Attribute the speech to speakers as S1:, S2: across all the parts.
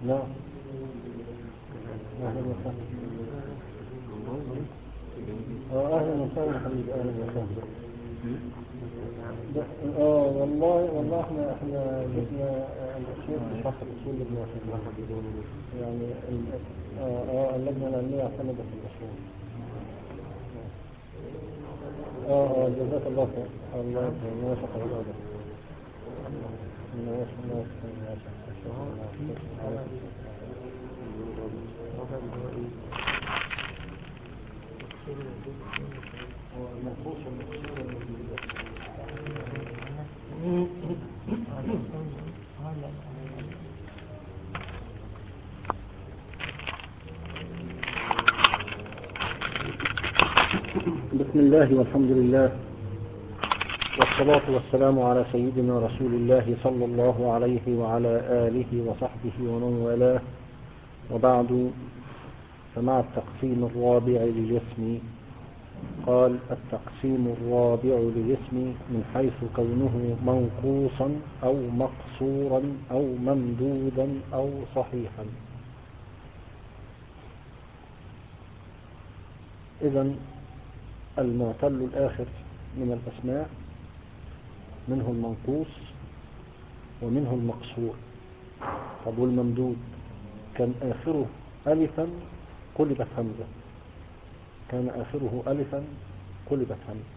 S1: نعم أهلا وسهلا آه، أهلا وسهلا حبيبي أهلا وسهلا اه والله والله احنا احنا جبنا الاصول في شرح الاصول ابن عثيمين يعني ال- اه اه اللجنه العلميه اعتمدت الاصول اه اه جزاك الله خير الله يكرمك ما شاء الله ما شاء الله ما شاء الله بسم الله والحمد لله والصلاة والسلام على سيدنا رسول الله صلى الله عليه وعلى آله وصحبه ومن والاه وبعد فمع التقسيم الرابع للاسم قال التقسيم الرابع للاسم من حيث كونه منقوصا أو مقصورا أو ممدودا أو صحيحا إذا المعتل الآخر من الأسماء منه المنقوص ومنه المقصور طب والممدود كان آخره ألفا قلبت همزة كان آخره ألفا قلبت همزة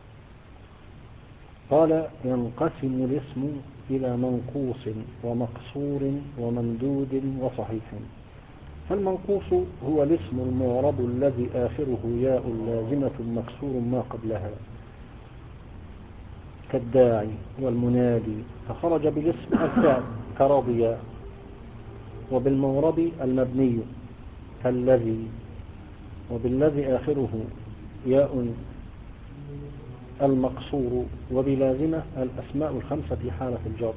S1: قال ينقسم الاسم إلى منقوص ومقصور وممدود وصحيح فالمنقوص هو الاسم المعرب الذي آخره ياء لازمة مكسور ما قبلها كالداعي والمنادي فخرج بالاسم الفعل كراضيا وبالمورب المبني كالذي وبالذي آخره ياء المقصور وبلازمة الأسماء الخمسة في حالة الجر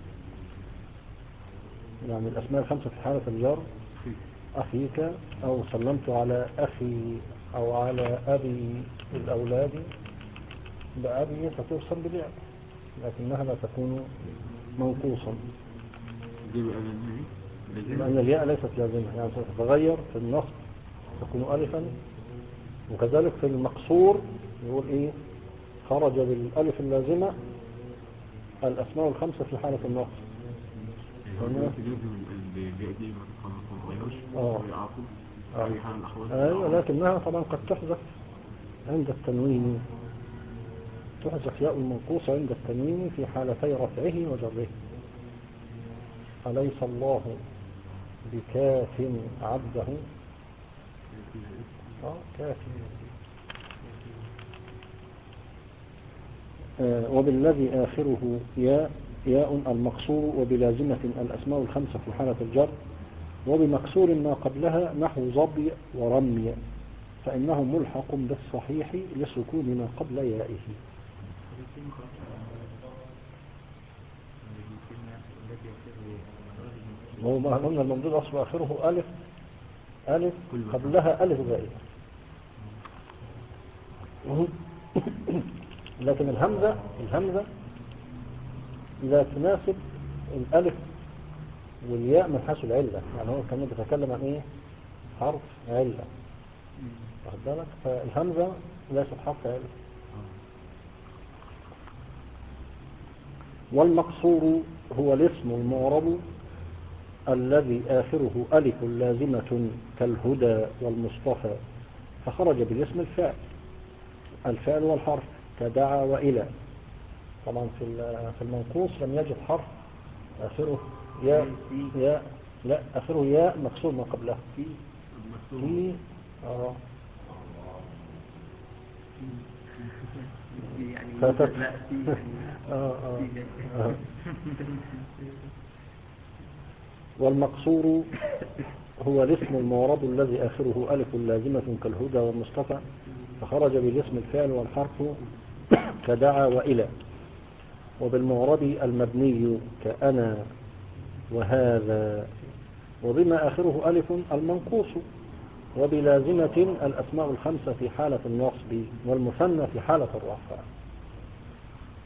S1: يعني الأسماء الخمسة في حالة الجر أخيك أو سلمت على أخي أو على أبي الأولاد بأبي فترسل بالياء لكنها لا تكون منقوصا لأن الياء ليست لازمة يعني ستتغير في النصب تكون ألفا وكذلك في المقصور يقول إيه خرج بالألف اللازمة الأسماء الخمسة في حالة النصب تمام؟ آه. آه. أيوة لكنها طبعا قد تحذف عند التنوين تحذف ياء المنقوص عند التنوين في حالتي رفعه وجره أليس الله بكاف عبده آه كاف آه وبالذي آخره ياء ياء المقصور وبلازمة الأسماء الخمسة في حالة الجر وبمكسور ما قبلها نحو ظبي ورمي فإنه ملحق بالصحيح لسكون ما قبل يائه هو ما قلنا الممدود أصل آخره ألف ألف قبلها ألف زائدة لكن الهمزة الهمزة لا تناسب الألف والياء من حيث العلة يعني هو كان بيتكلم عن ايه حرف علة واخد بالك فالهمزة ليست حرف علة والمقصور هو الاسم المعرب الذي آخره ألف لازمة كالهدى والمصطفى فخرج بالاسم الفعل الفعل والحرف كدعا وإلى طبعا في في المنقوص لم يجد حرف آخره ياء ياء لا آخره ياء مكسور ما قبله في في اه فاتت آه آه آه. والمقصور هو الاسم المعرب الذي آخره ألف لازمة كالهدى والمصطفى فخرج بالاسم الفعل والحرف كدعا وإلى وبالمعرب المبني كأنا وهذا وبما آخره ألف المنقوص وبلازمة الأسماء الخمسة في حالة النصب والمثنى في حالة الرفع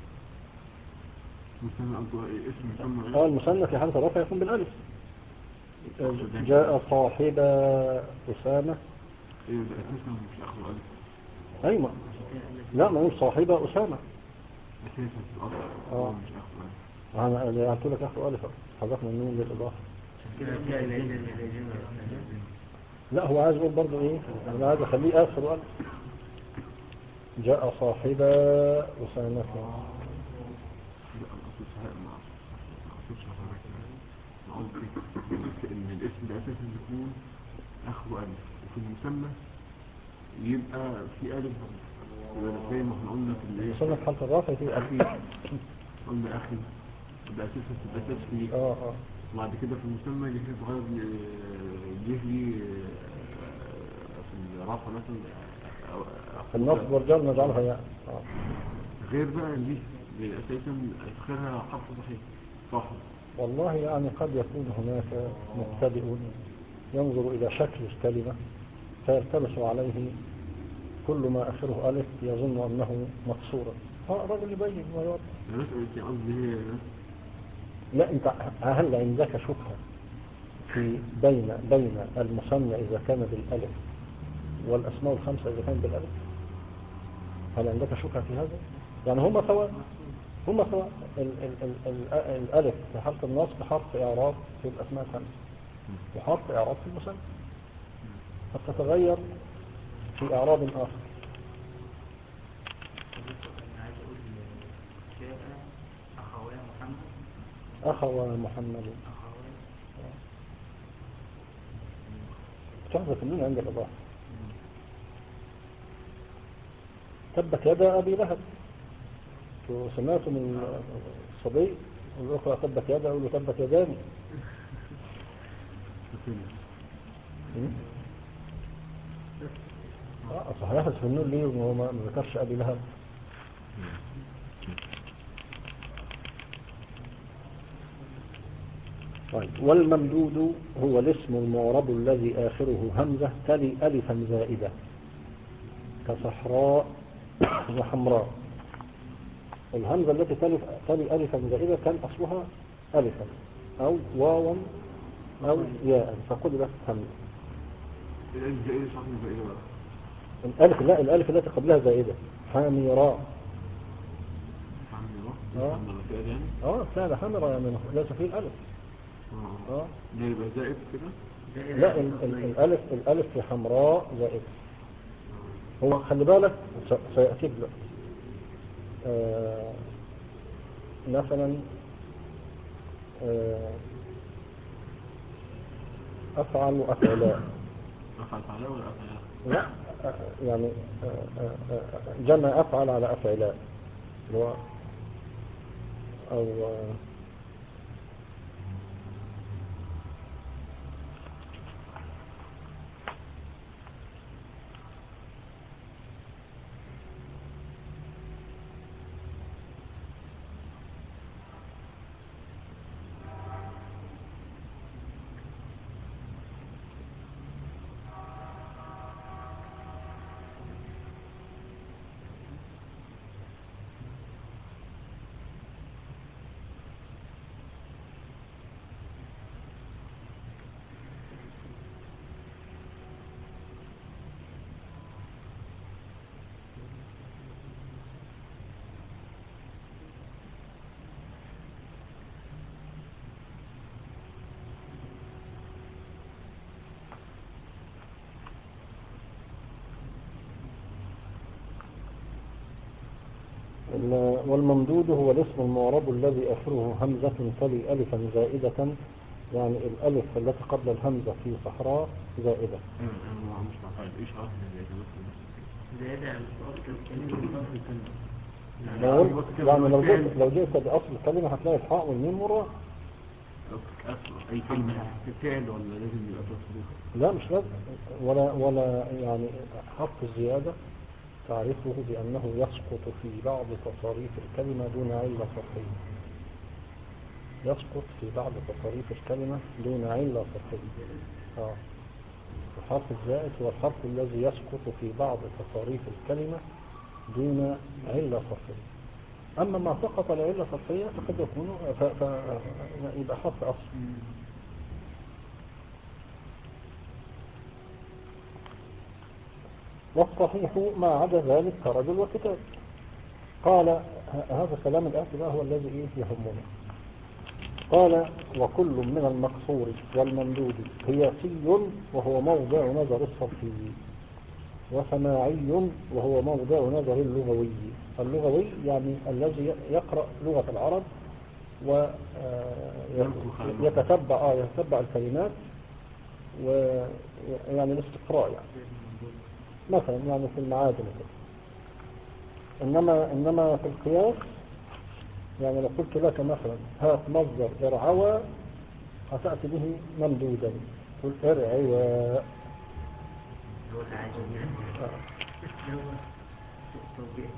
S1: اه المثنى في حالة الرفع يكون بالألف جاء صاحب أسامة
S2: ايه ده اساسا مش اخره الف
S1: أيوة لا ما مش صاحب أسامة
S2: اساسا في الاصل
S1: آه.
S2: هو مش اخره الف
S1: أنا اللي قلت لك أخر ألف حضرتك من النون للإضافة لا هو عايز يقول برضه إيه أنا عايز أخليه آخر ألف جاء صاحب أسامة
S2: لا الاصل صحيح ما ما اقصدش حضرتك انا قصدي ان الاسم ده اساسا يكون اخره الف وفي المسمى يبقى في الف برضه يبقى زي ما احنا قلنا في الايه
S1: وصلنا في حالة الرافع في ألف
S2: قلنا اخي ده اساسا تبقى اساس فيه
S1: آه آه
S2: وبعد كده في المسمى جه لي اتغير ل- جه لي آه، في الرفع مثلا آه، أو-
S1: النصب والجر نجعلها يعني آه.
S2: غير بقى دي دي اساسا اخرها حرف صحيح صاحب
S1: والله يعني قد يكون هناك مبتدئ ينظر إلى شكل الكلمة فيلتبس عليه كل ما آخره ألف يظن أنه مكسورا فالرجل يبين ويوضح
S2: انا بسأل قصدي هي
S1: لا أنت هل عندك شبهة في بين بين المثنى إذا كان بالألف والأسماء الخمسة إذا كان بالألف هل عندك شبهة في هذا؟ يعني هما سواء هما سواء ال ال ال ال الألف في حالة النصب حرف إعراب في الأسماء الخمسة وحرف إعراب في المثنى قد تتغير في إعراب آخر
S3: عايز اقول جاء اخويا محمد
S1: أخوى محمد
S3: اخويا
S1: تحذف النون عند الإضافة تبت يدا أبي لهب شو سمعتم الصبي والأخرى تبت يدا أقول له تبت يداني م? اه صحيح يحذف النون ليه وهو ما ما ذكرش أبي لهب طيب والممدود هو الاسم المعرب الذي آخره همزة تلي ألفا زائدة كصحراء وحمراء الهمزة التي تلي, تلي ألفا زائدة كان أصلها ألفا أو واوا أو ياء فقلبت همزة
S2: الالف ده ايه صح ده ايه بقى
S1: الألف لا الألف التي قبلها زائدة حامراء
S2: عامل
S1: آه.
S2: اهو عامل كده يعني
S1: اه فعلا حمراء يعني ليس فيه الألف
S2: اه
S1: اه
S2: ده يبقى زائد كده
S1: لا ال- ال- الألف الألف في حمراء زائدة هو خلي بالك س- سيأتيك دلوقتي آه مثلا آه أفعل وأفعلاء
S2: افعل فعلا ولا افعل
S1: لا آه، يعني آه، آه، آه، جمع أفعل على أفعلاء اللي هو أو آه، ال- والممدود هو الاسم المعرب الذي آخره همزة تلي ألفا زائدة يعني الألف التي قبل الهمزة في صحراء زائدة
S2: انا انا مش معترض ايش عارف ان اجابتك بس
S3: زيادة في اصل الكلمة اصل الكلمة
S1: لو
S2: بص
S1: قلت-
S2: كده
S1: يعني لو
S2: بالفعل.
S1: جئت لو جئت بأصل الكلمة هتلاقي الحاء والميم والراء
S2: أصل أي كلمة في فعل ولا لازم يبقى فيها حروف؟
S1: لا مش لازم ولا ولا يعني حرف الزيادة تعرفه بأنه يسقط في بعض تصاريف الكلمة دون علة صرفية يسقط في بعض تصاريف الكلمة دون علة صرفية آه. الحرف الزائد هو الحرف الذي يسقط في بعض تصاريف الكلمة دون علة صرفية أما ما سقط لعلة صرفية فقد يكون ف... ف... يبقى حرف أصل والصحيح ما عدا ذلك كرجل وكتاب قال ه- هذا كلام الآتي بقى هو الذي إيه يهمنا قال وكل من المقصور والممدود قياسي وهو موضع نظر الصرفي وسماعي وهو موضع نظر اللغوي اللغوي يعني الذي يقرأ لغة العرب
S2: ينسخ عنه.
S1: ويتتبع آه يتتبع الكلمات ويعني الاستقراء يعني مثلا يعني في المعادن كده إنما, إنما في القياس يعني لو قلت لك مثلا هات مصدر ارعوى هتأتي به ممدودا قل ارعوى
S3: هو اللي عايز يعني هو توجيه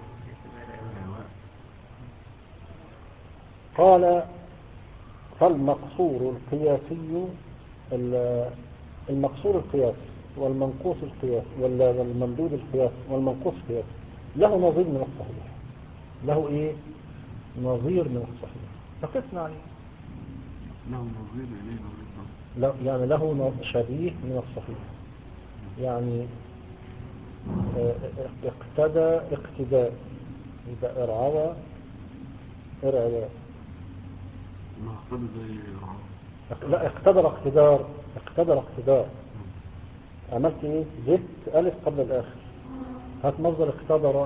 S1: قال فالمقصور القياسي ال- المقصور القياس والمنقوص القياس ولا والممدود القياس والمنقوص القياس له نظير من الصحيح له ايه نظير من الصحيح فقسنا عليه
S2: له نظير إليه نظير نظير
S1: لا يعني له ن- شبيه من الصحيح يعني آه، اقتدى اقتداء يبقى ارعوى ارعوى
S2: ما اقتضى زي رعاه
S1: لا اقتدر اقتدار اقتدر اقتدار عملت ايه جبت الف قبل الاخر هات مصدر اقتدر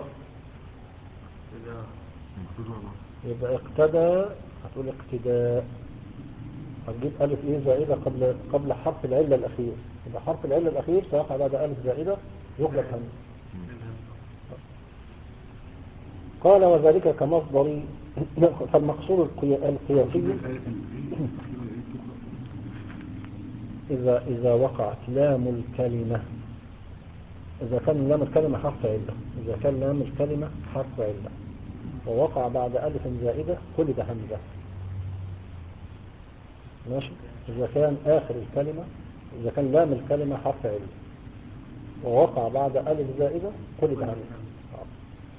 S2: مقتضى الله
S1: يبقى اقتدى هتقول اقتداء هتجيب الف ايه زائدة قبل قبل حرف العلة الاخير يبقى حرف العلة الاخير سيقع بعد الف زائدة يقلب همزة قال وذلك كمصدر فالمقصود القيا- القياسي إذا إذا وقعت لام الكلمة إذا كان لام الكلمة حرف علة إذا كان لام الكلمة حرف علة ووقع بعد ألف زائدة قلب همزة ماشي إذا كان آخر الكلمة إذا كان لام الكلمة حرف علة ووقع بعد ألف زائدة قلب همزة آه.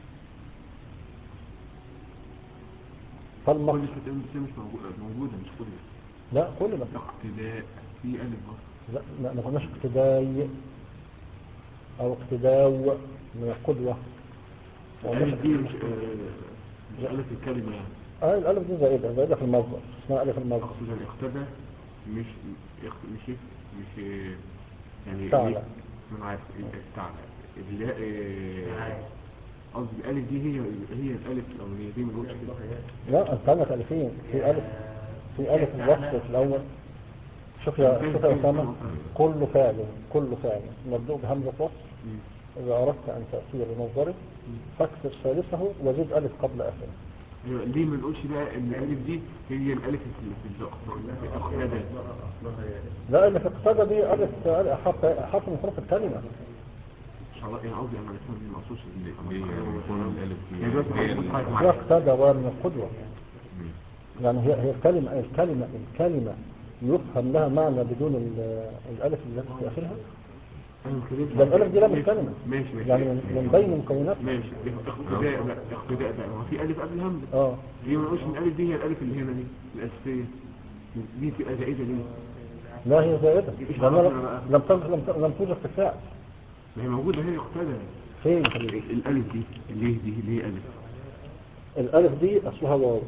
S2: كل
S1: فالمقصود
S2: الكتاب دي مش موجودة موجودة مش كل
S1: لا قلب
S2: اقتداء في ألف بس
S1: لا لا ما قلناش اقتداي او اقتداو من القدوة ما قلناش
S2: الألف دي مش آه، مش ألف الكلمة يعني
S1: اه الالف دي زائدة زائدة في المصدر اسمها الف المصدر
S2: أقصد يعني اقتدى مش اخت- مش مش آه، يعني
S1: تعالى.
S2: ليه- ما أنا عارف تعالى اللا- آه، قصدي الألف دي هي هي الألف الأولانية دي ما نقولش كده
S1: لا انت عندك الفين في الف في الف الوصف في الاول شوف يا شوف يا اسامة كل فعل كل فعل مبدوء بهمزة وصف
S2: مم.
S1: اذا اردت ان تأتي بمصدره فاكسر ثالثه وزد الف قبل اخره
S2: أيوة، ليه ما نقولش بقى ان الالف دي هي الالف في في الاقتداء
S1: لا اللي في اقتدى دي الف حرف حرف من حروف الكلمة
S2: مش عارف- يعني قصدي انا الاسم دي ما اقصدش ان ليه يكون الالف دي هي دلوقتي
S1: هي
S2: موجود حاجه
S1: دي
S2: معايا
S1: اقتدى ومن القدوة يعني هي هي الكلمة الكلمة الكلمة يفهم لها معنى بدون ال- الألف التي في آخرها ده الألف دي لام الكلمة
S2: ماشي ماشي
S1: يعني من من بين مكوناتها
S2: ماشي اقتداء بقى اقتداء بقى هو في الف قبل همزه
S1: اه
S2: ليه ما نقولش ان الالف دي هي الالف اللي هنا دي الاساسيه دي تبقى زائده ليه
S1: لا هي زائدة
S2: مش
S1: لأنها
S2: عرفنا بقى.
S1: لم توجد لم ت- لم توجد في الفعل
S2: ما هي موجوده هي اقتدى
S1: فين يا حبيبي
S2: الالف دي ليه دي ليه الف
S1: الألف دي أصلها واو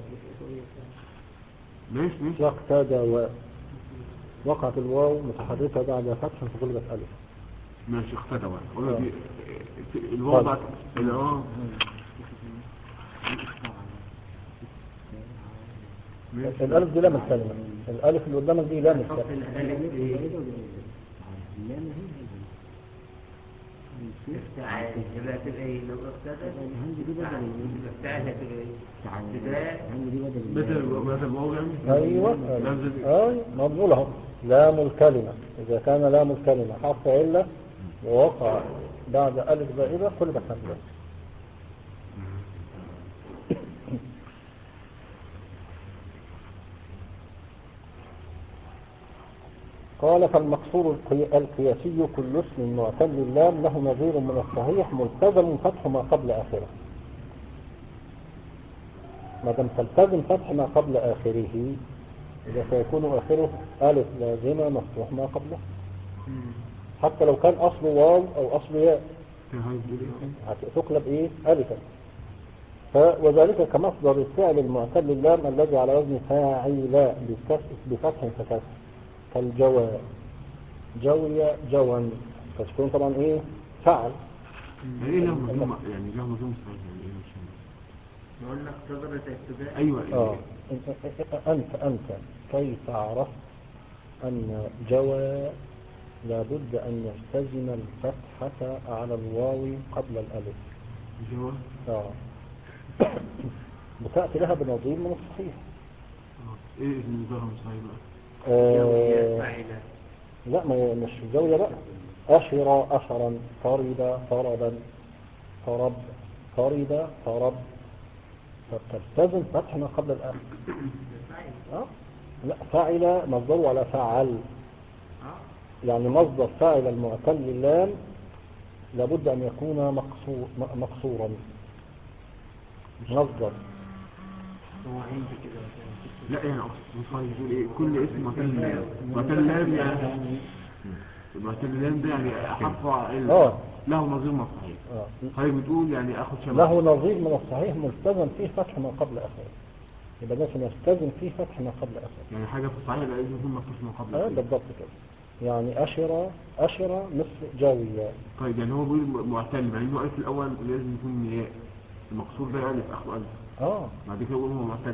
S2: ماشي ماشي
S1: واقتدى و وقعت الواو متحركة بعد فتح فقلبت ألف
S2: ماشي اقتدى بقى قلنا
S1: آه.
S2: دي الوضع
S1: طيب.
S2: اه ماشي.
S1: الألف دي لام الكلمة الألف اللي قدامك دي لام
S3: حط
S1: الكلمة
S3: الألف دي تعالى يبقى تبقى ايه لو ابتدى يبقى بتاعتها تبقى ايه ابتداء
S2: بدل بدل الواو يعني
S1: أيوة
S2: لازم
S1: أيوة ما بنقول اهو لام الكلمة إذا كان لام الكلمة حرف علة ووقع بعد ألف زائدة قلبت همزة قال فالمقصور القي- القياسي كل اسم معتل اللام له نظير من الصحيح ملتزم فتح ما قبل آخره ما دام تلتزم فتح ما قبل آخره إذا سيكون آخره ألف لازمة مفتوح ما قبله حتى لو كان أصله واو أو أصله ياء
S2: هي هاي بتقول ايه
S1: هتقلب ايه الفا ف- وذلك كمصدر الفعل المعتل اللام الذي على وزن فاعل بكسر بفتح فكسر كالجوى جوي جوا فتكون طبعا ايه فعل
S2: يعني ايه له مظلوم يعني له مظلوم صحيح يعني ايه مش فاهم.
S3: نقول لك ثغرة اعتداء
S2: ايوه
S1: اه
S2: يعني
S1: انت انت كيف عرفت ان جوى لابد ان يلتزم الفتحة على الواو قبل الالف
S2: جوا
S1: اه بتأتي لها بنظير من الصحيح
S2: آه. ايه اسم الظاهر صحيح بقى
S3: جوية
S1: آه
S3: فاعلة
S1: لا ما هي مش زاوية بقى أشر أشرا طرد طربا طرب طرد طرب فبتلتزم فتح ما قبل الآخر
S3: فاعل
S1: أه؟ لا فاعل مصدره على فعل
S3: اه
S1: يعني مصدر فاعل المعتل اللام لابد أن يكون مقصور م- مقصورا مصدر
S3: هو عندي كده
S2: لا يعني اقصد مصحيح بيقول ايه كل اسم معتل لام معتل لام يعني معتل لام ده يعني حرف ال-
S1: آه.
S2: له نظير مصحيح
S1: آه.
S2: هاي بتقول يعني اخد شبه
S1: له نظير من الصحيح ملتزم فيه فتح ما قبل آخره يبقى ده يلتزم فيه فتح ما قبل آخره
S2: يعني حاجة في الصحيح لا لازم يكون مفتوح من قبل
S1: اه
S2: الأخير.
S1: بالضبط كده يعني أشرة أشرة مثل جاوية
S2: طيب يعني هو بيقول معتل مع انه الف الاول لازم يكون ياء المقصور ده الف اخره الف
S1: اه
S2: بعد كده يقول هو معتل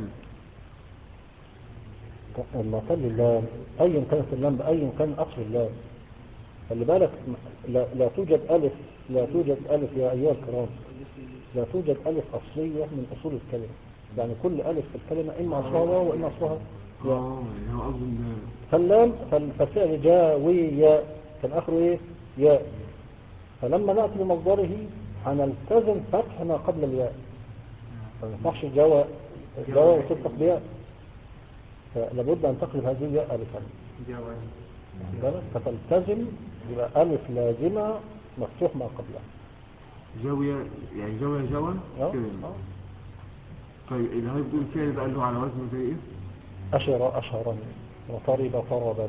S1: المعتل اللام أيا كانت اللام أيا كان أصل اللام خلي بالك لا, لا توجد ألف لا توجد ألف يا أيها الكرام لا توجد ألف أصلية من أصول الكلمة يعني كل ألف في الكلمة إما أصلها واو وإما أصلها ياء
S2: اه يعني هو قصده ان
S1: فاللام فال- فالفعل جاوية كان آخره إيه ياء فلما نأتي بمصدره هنلتزم فتح ما قبل الياء ما ينفعش جوا جوا وتلتق بياء فلابد أن تقلب هذه الياء ألفا
S3: جوان
S1: واخد بالك؟ فتلتزم يبقى ألف لازمة مفتوح ما قبلها
S2: زاوية يعني زاوية جوا
S1: اه
S2: كده
S1: آه.
S2: طيب اللي هاي بتقول فعل بقى اللي هو على وزنه زي ايه؟
S1: أشر أشرا وطرب طربا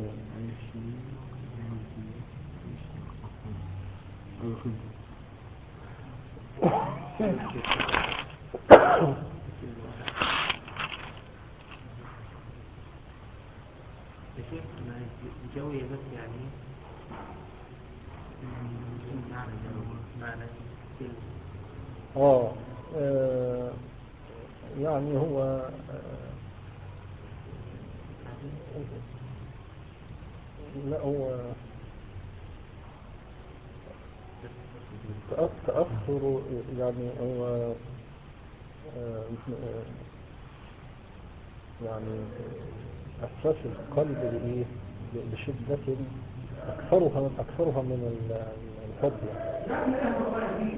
S2: ايوه فهمت
S3: يا شيخ ما جوية بس يعني مم، معنى معنى كلمة
S1: آه آه، يعني هو آه، لا هو تأ- تأثر يعني هو آه، آه، يعني إحساس القلب بإيه ب- بشدة أكثرها أكثرها من ال- الحب يعني.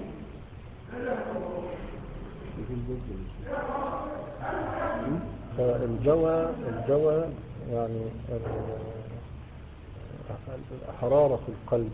S1: فالجوى الجوى يعني ال- حرارة القلب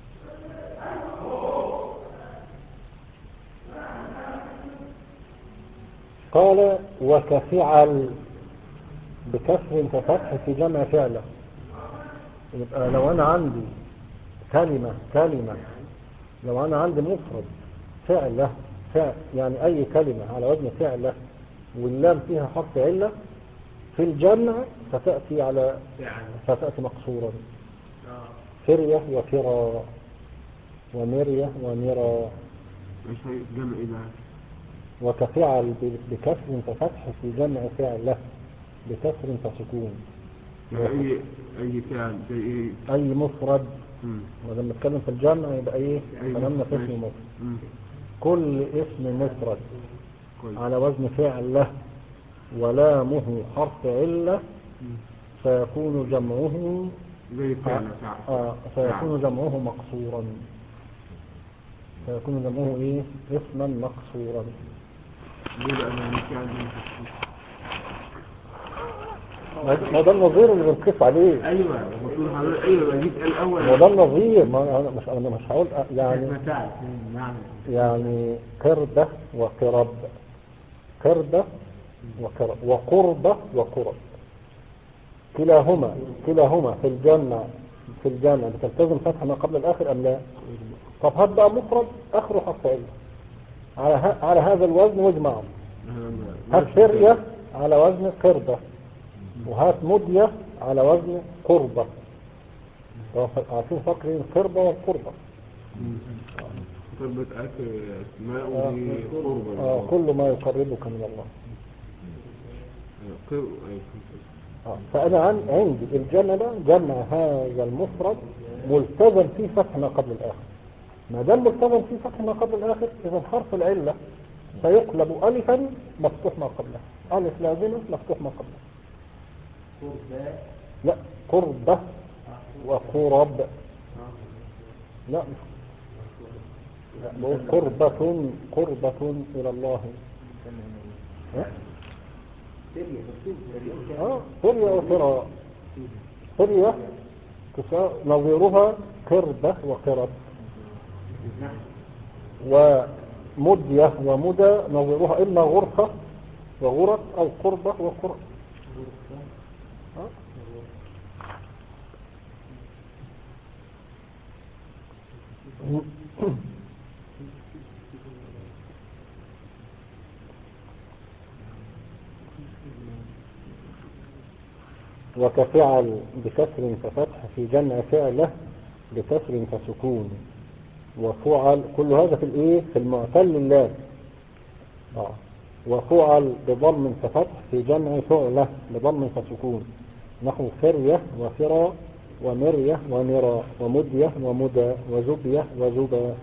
S1: قال وكفعل بكسر كفتح في جمع فعله يبقى لو انا عندي كلمة كلمة لو انا عندي مفرد فعله فعل يعني اي كلمة على وزن فعله واللام فيها حرف علة في الجمع فتأتي على
S3: فعل
S1: فتأتي مقصورا
S3: اه
S1: فرية وفرا ومرية ومرا
S2: ايش هي جمع ايه بقى؟
S1: وكفعل ب- بكسر ففتح في جمع فعله بكسر فسكون
S2: يعني اي اي فعل زي ايه؟
S1: أي مفرد
S2: مم.
S1: ولما نتكلم في الجمع يبقى إيه
S2: أي
S1: كلامنا في
S2: مفرد.
S1: اسم مفرد
S2: مم.
S1: كل اسم مفرد
S2: كويس
S1: على وزن فعله ولامه حرف علة
S2: مم.
S1: فيكون جمعه
S2: زي فعل فعل
S1: آه فيكون جمعه مقصورا فيكون جمعه ايه اسما مقصورا
S2: ليه بقى لان الفعل ده مش
S1: ما ده- ما ده النظير اللي بنقيس عليه
S2: ايوه المفروض حضرتك ايوه يبقى جيت الاول
S1: ما ده النظير ما انا مش انا مش هقول يعني
S3: اسم فعل معنى
S1: يعني قردة وقرب قردة وقرب وقربة وقرب كلاهما كلاهما في الجمع في الجمع بتلتزم فتح ما قبل الآخر أم لا طب هات بقى مفرد اخره حرف علة على, ه... على هذا الوزن واجمعه هات فرية على وزن قردة وهات مدية على وزن قربة عارفين فرق بين القربة والقربة
S2: قربة أكل أسماء
S1: آه.
S2: ودي قربة
S1: آه كل ما يقربك من الله
S2: قر- أي
S1: آه. فأنا عن... عندي الجمع ده جمع هذا المفرد ملتزم فيه فتح ما قبل الآخر ما دام ملتزم فيه فتح ما قبل الآخر إذا حرف العلة سيقلب ألفا مفتوح ما قبله ألف لازمة مفتوح ما قبله
S3: قربة
S1: لا قربة وقرب لا لا بقول قربة قربة إلى الله ها؟
S3: سرية سرية
S1: اه فرية وفراء فرية تسا- نظيرها قربة وقرب
S3: نعم
S1: ومدية ومدى نظيرها إما غرفة وغرف أو قربة وقرب آه. وكفعل بكسر ففتح في جمع فعله بكسر فسكون وفعل كل هذا في الايه في المعتل اللام آه. وفعل بضم ففتح في جمع فعله بضم فسكون نحو فرية وفرا ومرية ومرا ومدية ومدى وزبية وزبا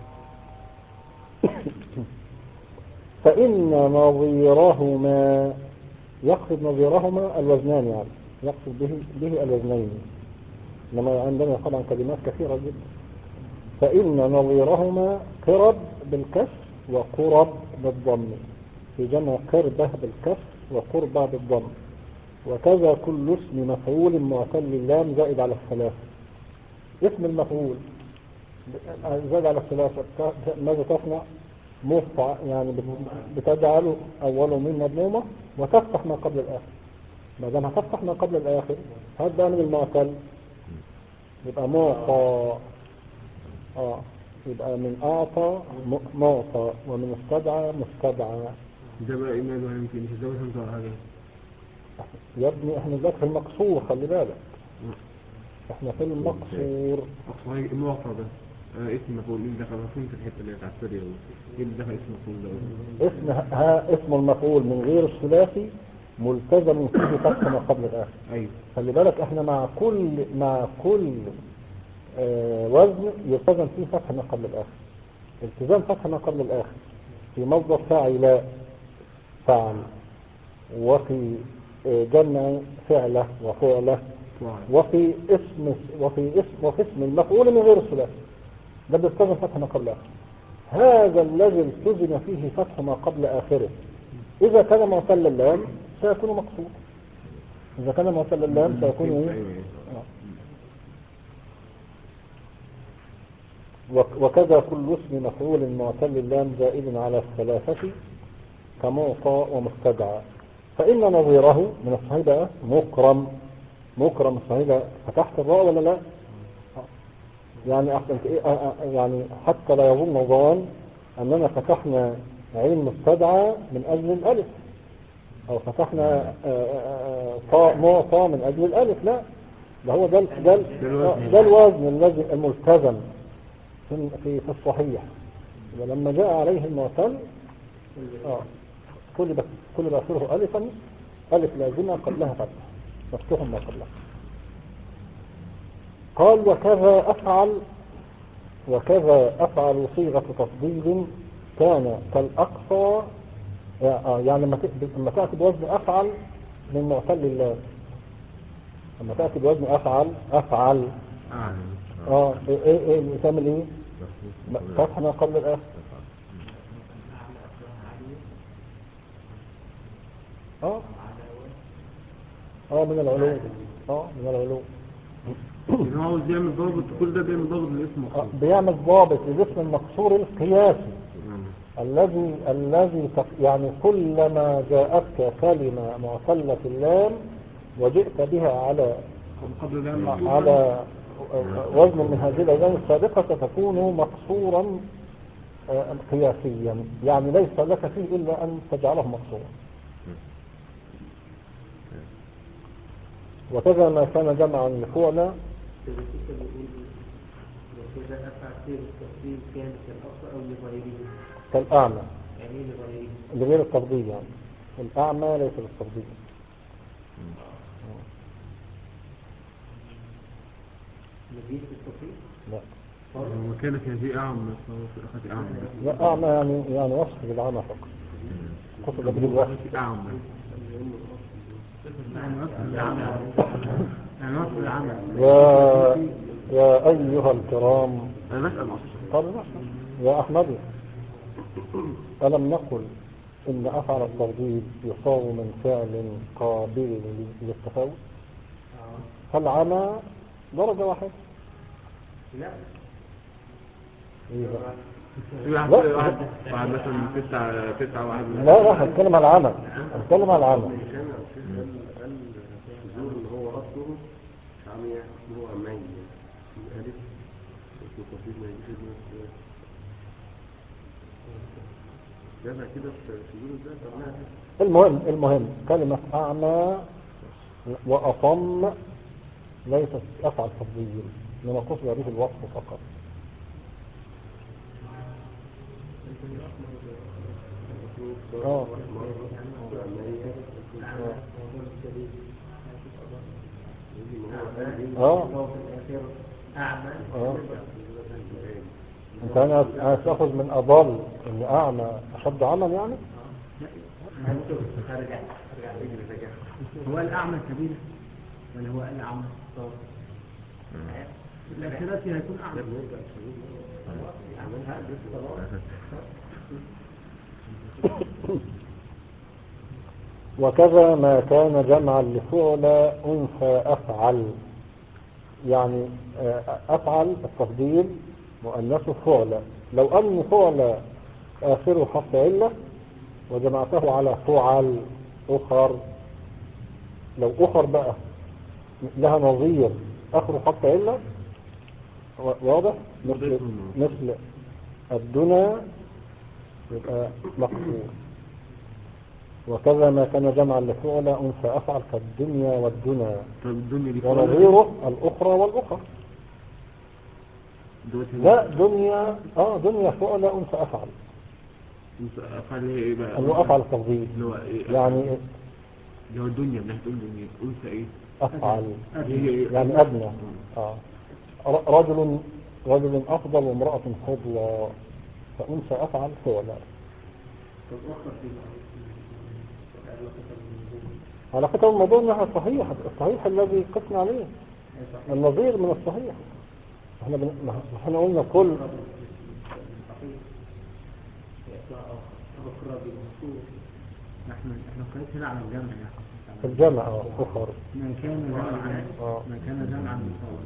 S1: فإن نظيرهما يقصد نظيرهما الوزنان يعني يقصد به, به الوزنين إنما عندنا طبعا كلمات كثيرة جدا فإن نظيرهما قرب بالكسر وقرب بالضم في جمع قربة بالكسر وقربة بالضم وكذا كل اسم مفعول معتل اللام زائد على الثلاثة اسم المفعول زائد على الثلاثة بت- ماذا تصنع مفع يعني بت- بتجعله أوله من مضمومة وتفتح ما قبل الآخر ما دام هتفتح ما قبل الآخر هات بقى من المعتل يبقى معطى اه يبقى من أعطى م- معطى ومن استدعى مستدعى
S2: ده بقى إيمان ولا يمكن مش ازاي فهمت على هذا
S1: يا ابني احنا دلوقتي في المقصور خلي بالك احنا في المقصور
S2: أصلا هي المعطى ده آه اسم مفعول مين دخل أنا فهمت الحتة اللي هي بتاعت السرية ايه اللي دخل اسم مفعول ده
S1: اسم ها اسم المفعول من غير الثلاثي ملتزم فيه فتح ما قبل الآخر
S2: أيوه
S1: خلي بالك احنا مع كل مع كل آه وزن يلتزم فيه فتح ما قبل الآخر التزام فتح ما قبل الآخر في مصدر فاعل فعل وفي آه، جمع فعله وفعله
S2: فعل
S1: وفي اسم وفي اسم وفي اسم المفعول من غير الثلاثي ده بيلتزم فتح ما قبل آخر هذا الذي التزم فيه فتح ما قبل آخره إذا كان معتل اللام سيكون مقصود إذا كان معتل اللام سيكون
S2: فهمت،
S1: إيه؟
S2: أيوه أيوه
S1: آه. وك- وكذا كل اسم مفعول معتل اللام زائد على الثلاثة كمعطى ومستدعى فإن نظيره من الصحيح بقى مكرم مكرم الصحيح بقى فتحت الراء ولا لا يعني أحسنت إيه آه، آه، يعني حتى لا يظن ظان أننا فتحنا عين مستدعى من أجل الألف أو فتحنا آه، آه، آه، طاء معطى من أجل الألف لا ده هو ده ال- ده ال-
S2: الوزن.
S1: آه، ده الوزن الذي الملتزم في في في الصحيح ولما جاء عليه المعتل اه كل بس كل بأخره ألفا ألف لازمة قبلها فتح مفتوح ما قبلها قال وكذا أفعل وكذا أفعل صيغة تفضيل كان كالأقصى آه، يعني لما ت- لما تأتي بوزن أفعل من معتل الله لما تأتي بوزن أفعل أفعل
S2: أعلم
S1: اه ايه ايه ايه تعمل ايه فتح ما قبل الاخر اه اه من العلوم اه من العلوم
S2: يعني هو عاوز يعمل ضابط كل ده بيعمل ضابط للاسم
S1: آه
S2: مخصوص
S1: بيعمل ضابط للاسم المقصور القياسي
S2: نعم.
S1: الذي الذي تف- يعني كلما جاءتك كلمة معتلة اللام وجئت بها على
S2: قبل ده
S1: على وزن من هذه الأوزان السابقة ستكون مقصورا آه، قياسيا يعني ليس لك فيه إلا أن تجعله مقصورا وكذا ما كان جمعا لفعل
S3: كده كده بيقول وكذا أفعل فيه التفصيل كان كالأصل أو لغيره
S1: كالأعمى
S3: يعني إيه لغيره
S1: لغير التفضيل يعني الأعمى ليس بالتفضيل
S3: مزيد في التفصيل
S1: لا
S2: وكانت هذه أعمى فهو في أخذ أعمى
S1: لا أعمى يعني يعني وصف للعمى فقط قصد به الوصف
S2: في أعمى
S3: يعني وصف العمل يعني وصف العمل
S1: يا يا أيها الكرام
S2: أنا بسأل أصلا
S1: طب نحن يا أحمد ألم نقل إن أفعل التفضيل يصاب من فعل قابل للتفاوت فالعمى درجة واحدة
S3: لا
S1: إيه بقى؟
S2: في واحد
S1: لا.
S2: واحد واحد مثلا تسعة تسعة واحد
S1: لا لا هنتكلم على العمى هنتكلم على العمى
S4: كان هل هل الشذوذ اللي هو رده عمية هو مي الألف اسمه تفيد ما يجيش ابن جابها كده في الشذوذ ده طبعا
S1: المهم المهم كلمة أعمى وأصم ليست أفعل تفضيل لما قصد به الوصف فقط اه اه
S3: أعمى
S1: اه انت انا أنا تاخذ من اضل ان اعمى اشد عمل يعني
S3: هنشوف هرجع هرجع هو الأعمى كبير ولا هو الأعمى صار الأخيراتي هيكون أعمى
S1: وكذا ما كان جمعا لفعل أنثى أفعل يعني آه، أفعل التفضيل مؤنثه فعل لو أن فعل آخره حرف علة وجمعته على فعل أخر لو أخر بقى لها نظير آخره حرف علة و- واضح مثل, مثل الدنا يبقى مقصور وكذا ما كان جمعا لفعل أنثى أفعل كالدنيا والدنا
S2: طب الدنيا دي
S1: ونظيره الأخرى والأخرى
S2: دلوقتي
S1: لا دنيا اه دنيا فعل أنثى أفعل
S2: أفعل هي إيه بقى؟
S1: اللي هو أفعل التفضيل
S2: اللي هو إيه؟
S1: يعني
S2: اللي هو الدنيا من ناحية الدنيا أنثى إيه؟
S1: أفعل
S2: هي إيه؟
S1: يعني أدنى آه. ر- رجل رجل أفضل وامرأة فضلى فأنثى أفعل فعل
S3: طب أخر في
S1: على فكرة الموضوع انها صحيح الصحيح الذي قسنا عليه النظير من الصحيح احنا بن... ما- احنا قلنا كل
S3: احنا احنا قيس هنا على الجمع يا حسن
S1: في الجامعة آه، أخر
S3: ما كان جمعا
S1: آه.
S3: ما كان جمعا مصور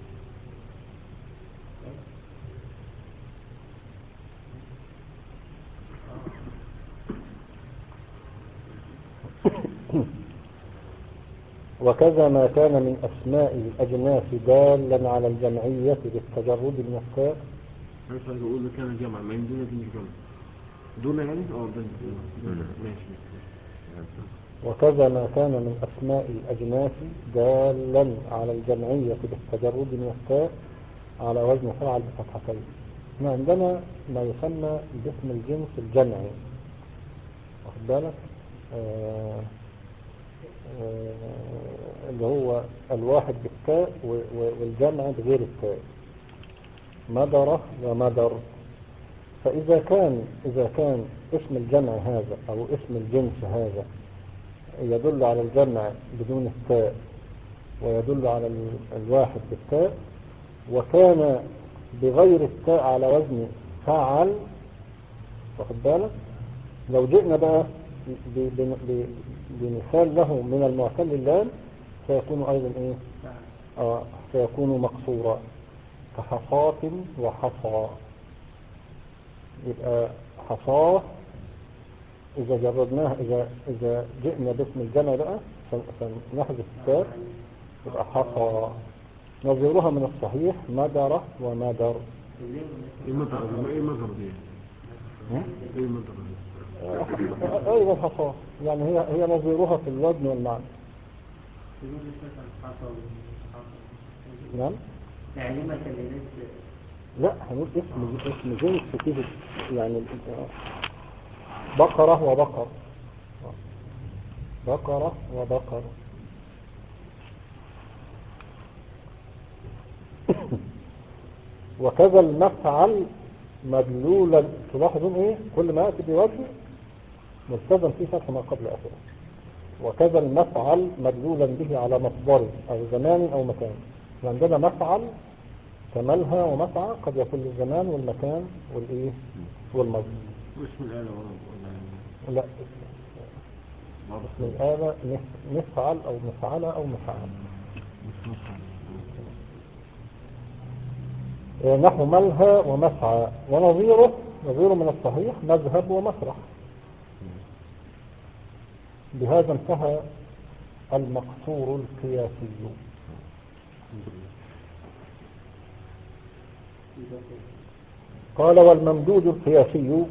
S1: وكذا ما كان من أسماء الأجناس دالا على الجمعية بالتجرد من التاء
S2: عايز عايز أقول لك أنا جامعة ما عندنا دي مش جامعة دون يعني؟ اه دون دون ماشي ماشي
S1: وكذا ما كان من أسماء الأجناس دالا على الجمعية بالتجرد من التاء على وزن فعل بفتحتين احنا عندنا ما يسمى باسم الجنس الجمعي واخد بالك آه آه اللي هو الواحد بالتاء و- و- والجمع بغير التاء مدرة ومدر فإذا كان إذا كان اسم الجمع هذا أو اسم الجنس هذا يدل على الجمع بدون التاء ويدل على ال- الواحد بالتاء وكان بغير التاء على وزن فعل واخد بالك لو جئنا بقى ب- ب- ب- بمثال له من المعتل اللام سيكون أيضا إيه آه سيكون مقصورا كحصاة وحصى يبقى حصاه إذا جردناه إذا إذا جئنا باسم الجمع بقى فن- فنحذف التاء يبقى حصى نظيرها من الصحيح مدر ومدر
S2: ايه مضرب ايه مضرب دي
S1: ها؟
S2: ايه مضرب دي
S1: أيضا حصاه يعني هي هي نظيرها في الوزن والمعنى نعم
S3: تعليمك لناس
S1: لا هنقول اسم اسم جنس فيه يعني بقرة وبقر بقرة وبقر وكذا المفعل مدلولا تلاحظون ايه كل ما يأتي بوجه ملتزم فيه فتح ما قبل آخره وكذا المفعل مدلولا به على مصدر أو زمان أو مكان عندنا مفعل كملها ومسعى قد يكون للزمان والمكان والايه والمصدر
S2: واسم الآلة ولا ولا
S1: لا اسم الآلة مف- مفعل أو مفعلة أو مفعل
S2: مش مفعل
S1: آه، نحو ملهى ومسعى ونظيره نظيره من الصحيح مذهب ومسرح بهذا انتهى المقصور القياسي
S2: الحمد لله
S1: قال والممدود القياسي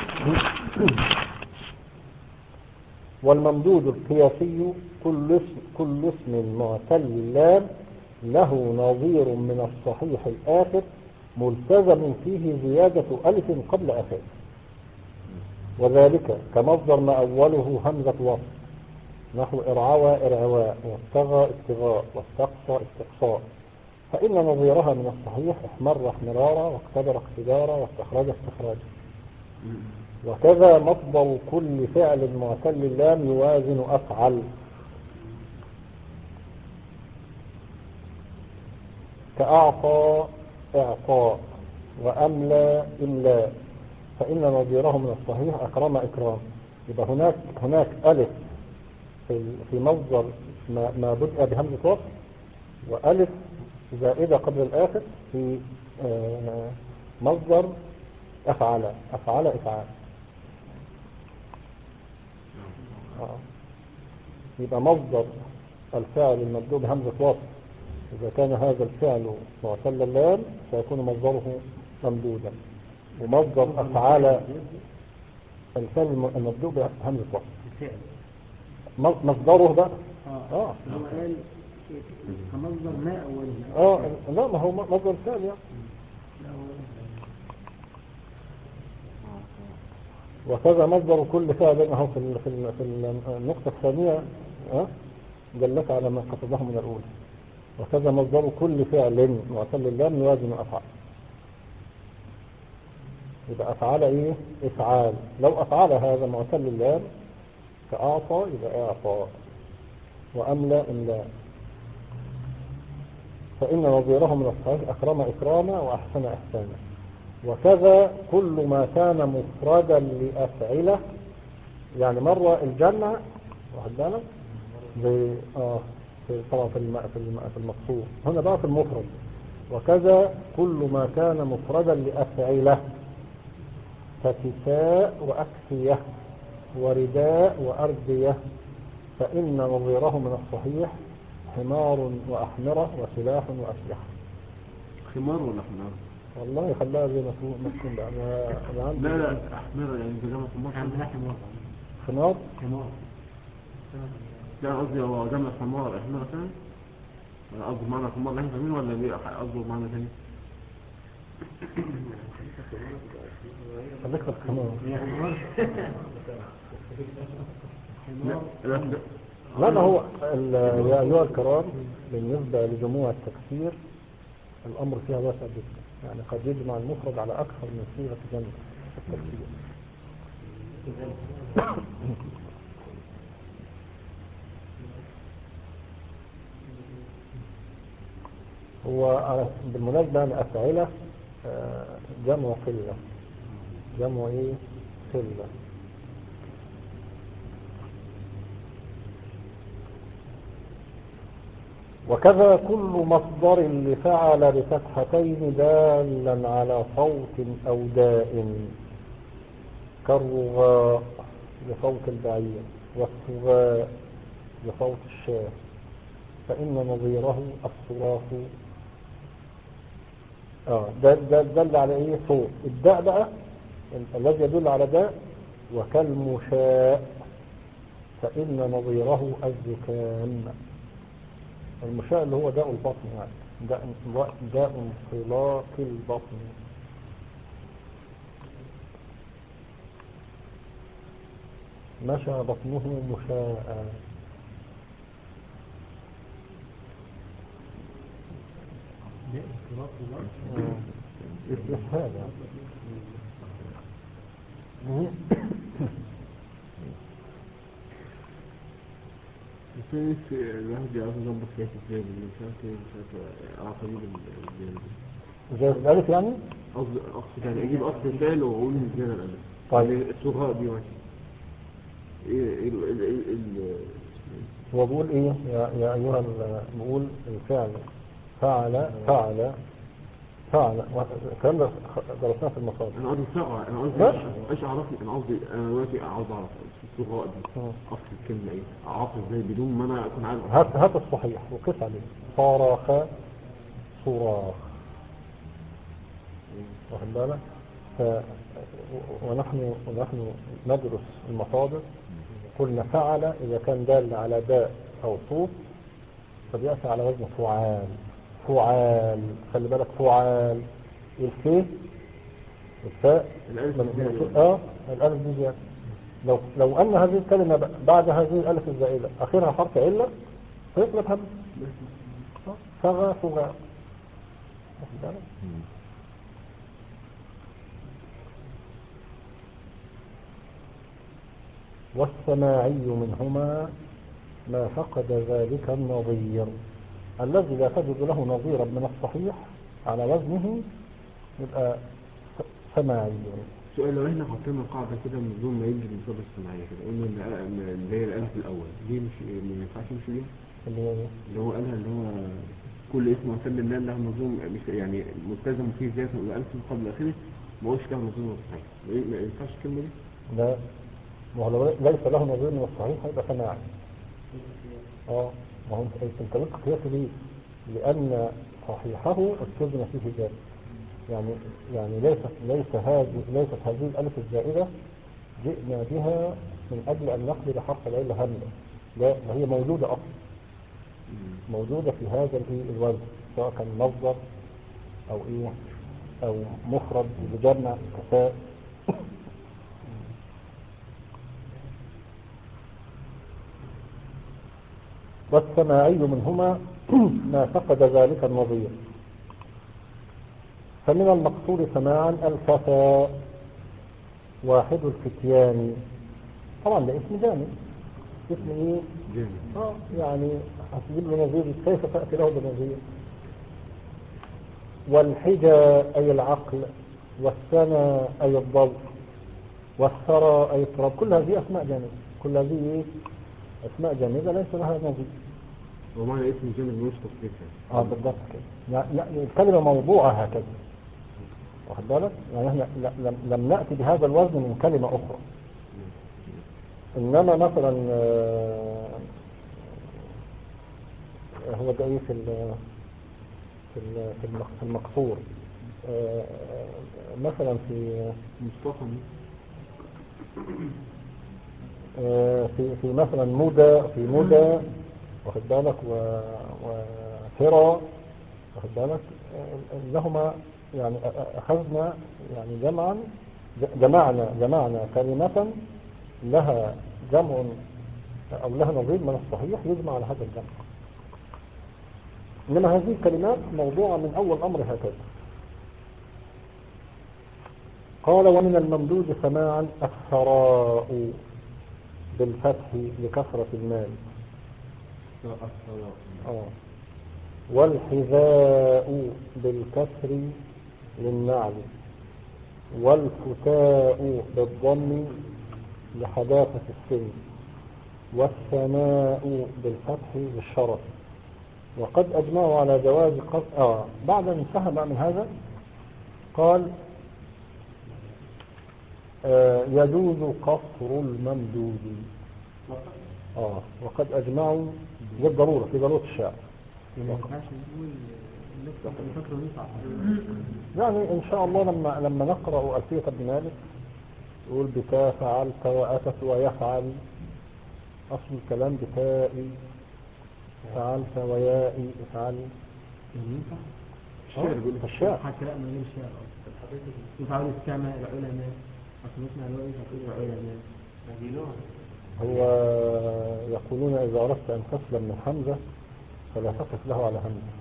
S1: والممدود القياسي كل اسم, كل اسم معتل اللام له نظير من الصحيح الآخر ملتزم فيه زيادة ألف قبل آخر وذلك كمصدر ما أوله همزة وصل نحو إرعوى إرعواء وابتغى ابتغاء واستقصى استقصاء فإن نظيرها من الصحيح احمر احمرارا واقتدر اقتدارا واستخرج استخراجا وكذا مصدر كل فعل معتل اللام يوازن أفعل كأعطى إعطاء وأملى إملاء فإن نظيره من الصحيح أكرم إكرام يبقى هناك هناك ألف في في مصدر ما, ما بدأ بهمزة وصل وألف زائدة قبل الآخر في آه، مصدر أفعل أفعل إفعال آه. يبقى مصدر الفعل المبدوء بهمزة وصل إذا كان هذا الفعل معتل اللام سيكون مصدره ممدودا ومصدر أفعال الفعل الم- المبدوء بهمزة وصل
S3: الفعل
S1: م- مصدره بقى
S3: اه
S1: آه.
S3: هو قال كمصدر ما أوله
S1: اه لا ما هو مصدر الفعل يعني
S3: لا هو
S1: وكذا مصدر كل فعل اهو في ال- في ال- في ال- النقطة الثانية ها دلت على ما قصده من الأولى وكذا مصدر كل فعل معتل اللام يوازن أفعال يبقى أفعال إيه؟ إفعال لو أفعال هذا معتل اللام كأعطى يبقى إعطاء وأملى إملاء فإن نظيره من الصحيح أكرم إكراما وأحسن إحسانا وكذا كل ما كان مفردا لأفعلة يعني مرة الجنة واخد بالك زي اه في طبعا في الم... في, الم... في المقصور هنا بقى في المفرد وكذا كل ما كان مفردا لأفعلة ككساء وأكسية ورداء وأردية فإن نظيره من الصحيح حمار وأحمرة وسلاح وأسلحة
S2: خمار ولا حمار؟
S1: والله خلاها زي ما تكون ما تكون بقى أنا أنا عندي
S2: لا لا أحمر يعني ده جمع خمار
S3: عندنا حمار
S1: خمار
S3: حمار
S2: لا قصدي هو جمع حمار أحمر كان ولا قصده معنى حمار اللي احنا فاهمينه ولا ليه قصده معنى تاني؟
S1: خليك في الخمار
S3: هي حمار
S2: لا لا لا
S1: لا ما هو ال- يا أيها الكرام بالنسبة لجموع التكسير الأمر فيها واسع جدا يعني قد يجمع المفرد على أكثر من صيغة جمع التكسير هو آه، بالمناسبة أنا أفعلة آه، جمع قلة جمع إيه قلة وكذا كل مصدر لفعل بفتحتين دالا على صوت أو داء كالرغاء لصوت البعير والسغاء لصوت الشاه فإن نظيره الصراخ اه ده ده دل على ايه صوت الداء بقى ال- الذي يدل على داء وكالمشاء فإن نظيره الزكام المشاء اللي هو داء البطن يعني داء, داء انطلاق البطن مشى بطنه مشاء اسم هذا
S2: بس أنا نفسي الواحد يعرف يظبط كيف ازاي مش عارف ايه مش عارف اعرف اجيب ال- ال-
S1: زي الألف يعني
S2: قصدي اقصد يعني اجيب اصل الفعل واقول زيادة الالف
S1: طيب.
S2: يعني الصغاء دي ماشي ايه ال ال ال ال
S1: هو بيقول ايه يا, يا ايها ال- بيقول الفعل فعل فعل فعل الكلام ده درسناه في المصادر
S2: انا قصدي سقع انا قصدي
S1: ماشي.
S2: ايش اعرفني انا قصدي انا دلوقتي عاوز اعرف الصغاء دي
S1: مم.
S2: اصل الكلمة ايه اعرفها ازاي بدون ما انا اكون عارف
S1: هات هات الصحيح وقف عليه صراخ صراخ واخد بالك ف ونحن ونحن ندرس المصادر قلنا فعل إذا كان دال على داء أو صوت فبيأتي على وزن فعال فعال خلي بالك فعال الفاء الفاء
S2: الالف
S1: من- من-
S2: زيادة.
S1: اه الألف دي زيادة لو لو أن هذه الكلمة ب- بعد هذه الألف الزائدة آخرها حرف علة فيطلب هم فغى فغى واخد بالك؟ والسماعي منهما ما فقد ذلك النظير الذي لا تجد له نظيرا من الصحيح على وزنه يبقى س- سماعي
S2: سؤال لو احنا حطينا قاعدة كده من دون ما يجي المصادر الصناعية كده قلنا ان إن اللي هي الالف الاول دي مش ما ينفعش يمشي بيها
S1: اللي هو إيه؟
S2: اللي هو قالها اللي هو كل اسم مسمى الله له نظام مش يعني ملتزم فيه ذات الالف من قبل اخره ما هوش له نظام صحيح ما ما ينفعش الكلمة دي
S1: لا ما هو لو ليس له نظير من الصحيح هيبقى سماعي اه ما هو انت انت قلت قياسه ليه؟ لأن صحيحه التزم فيه ذات يعني يعني ليست ليس هذه ليست هذه الألف الزائدة جئنا بها من أجل أن نقبل حرف العلة هملا لا ده هي موجودة أصلا موجودة في هذا الإيه الوزن سواء كان مصدر أو إيه أو مفرد بجمع كفاء والسماعي منهما ما فقد ذلك النظير فمن المقصود سماعا الفتى واحد الفتيان طبعا ده اسم جامد اسم ايه
S2: جامد
S1: اه يعني هتجيب له نظير كيف تأتي له بنظير والحجى أي العقل والسنى أي الضوء والثرى أي التراب كل هذه أسماء جامدة كل هذه إيه؟ أسماء جامدة ليس لها نظير
S2: ومعنى اسم جامد مش تصريف يعني
S1: اه بالضبط كده يعني لا الكلمة موضوعة هكذا واخد بالك يعني احنا ل- لم, لم نأتي بهذا الوزن من كلمة أخرى إنما مثلا آه، هو ده إيه في ال- في ال- في المق- في المقصور آه، مثلا في
S2: مصطفى
S1: آه، في في مثلا مدى في مدى واخد بالك و وثرى واخد بالك آه، انهما يعني أ- أ- اخذنا يعني جمعا ج- جمعنا جمعنا كلمة لها جمع او لها نظير من الصحيح يجمع على هذا الجمع انما هذه الكلمات موضوعة من اول امر هكذا قال ومن الممدود سماعا الثراء بالفتح لكثرة المال آه. والحذاء بالكسر للنعل والفتاء بالضم لحداثة السن والثناء بالفتح للشرف وقد أجمعوا على جواز قص... آه. بعد أن انتهى بقى من هذا قال آه يجوز قصر الممدود آه وقد أجمعوا بالضرورة في ضرورة الشعر
S3: ما ينفعش نقول
S1: يعني إن شاء الله لما لما نقرأ ألفية ابن مالك يقول بتا فعلت وأتت ويفعل أصل الكلام بتائي فعلت ويائي افعل
S2: الشعر بيقول لك
S1: الشعر
S3: حتى لا من غير شعر أصلا يفعل السماء العلماء أصل اسمع الوقت هتقول العلماء
S4: مدينون
S1: هو يقولون إذا أردت أن تسلم من حمزة فلا تقف له على همزة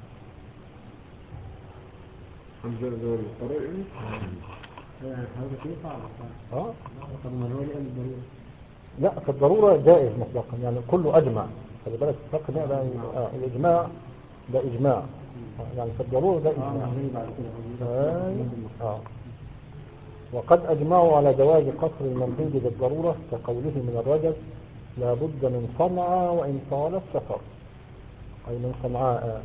S2: حمزة ده القراء يعني
S3: حضرتك ينفع ولا صعب؟
S1: آه
S3: طب ما هو ليه قال الضرورة
S1: لا في الضرورة جائز مطلقا يعني كله أجمع خلي بالك الفقه ده ده آه الإجماع ده إجماع آه، يعني في الضرورة ده
S3: اه
S1: إجماع
S3: ما هي بعد كده
S1: آه. آه. وقد أجمعوا على جواز قصر الممدود بالضرورة كقوله من الرجل لا بد من صنعاء وإن طال السفر أي من صنعاء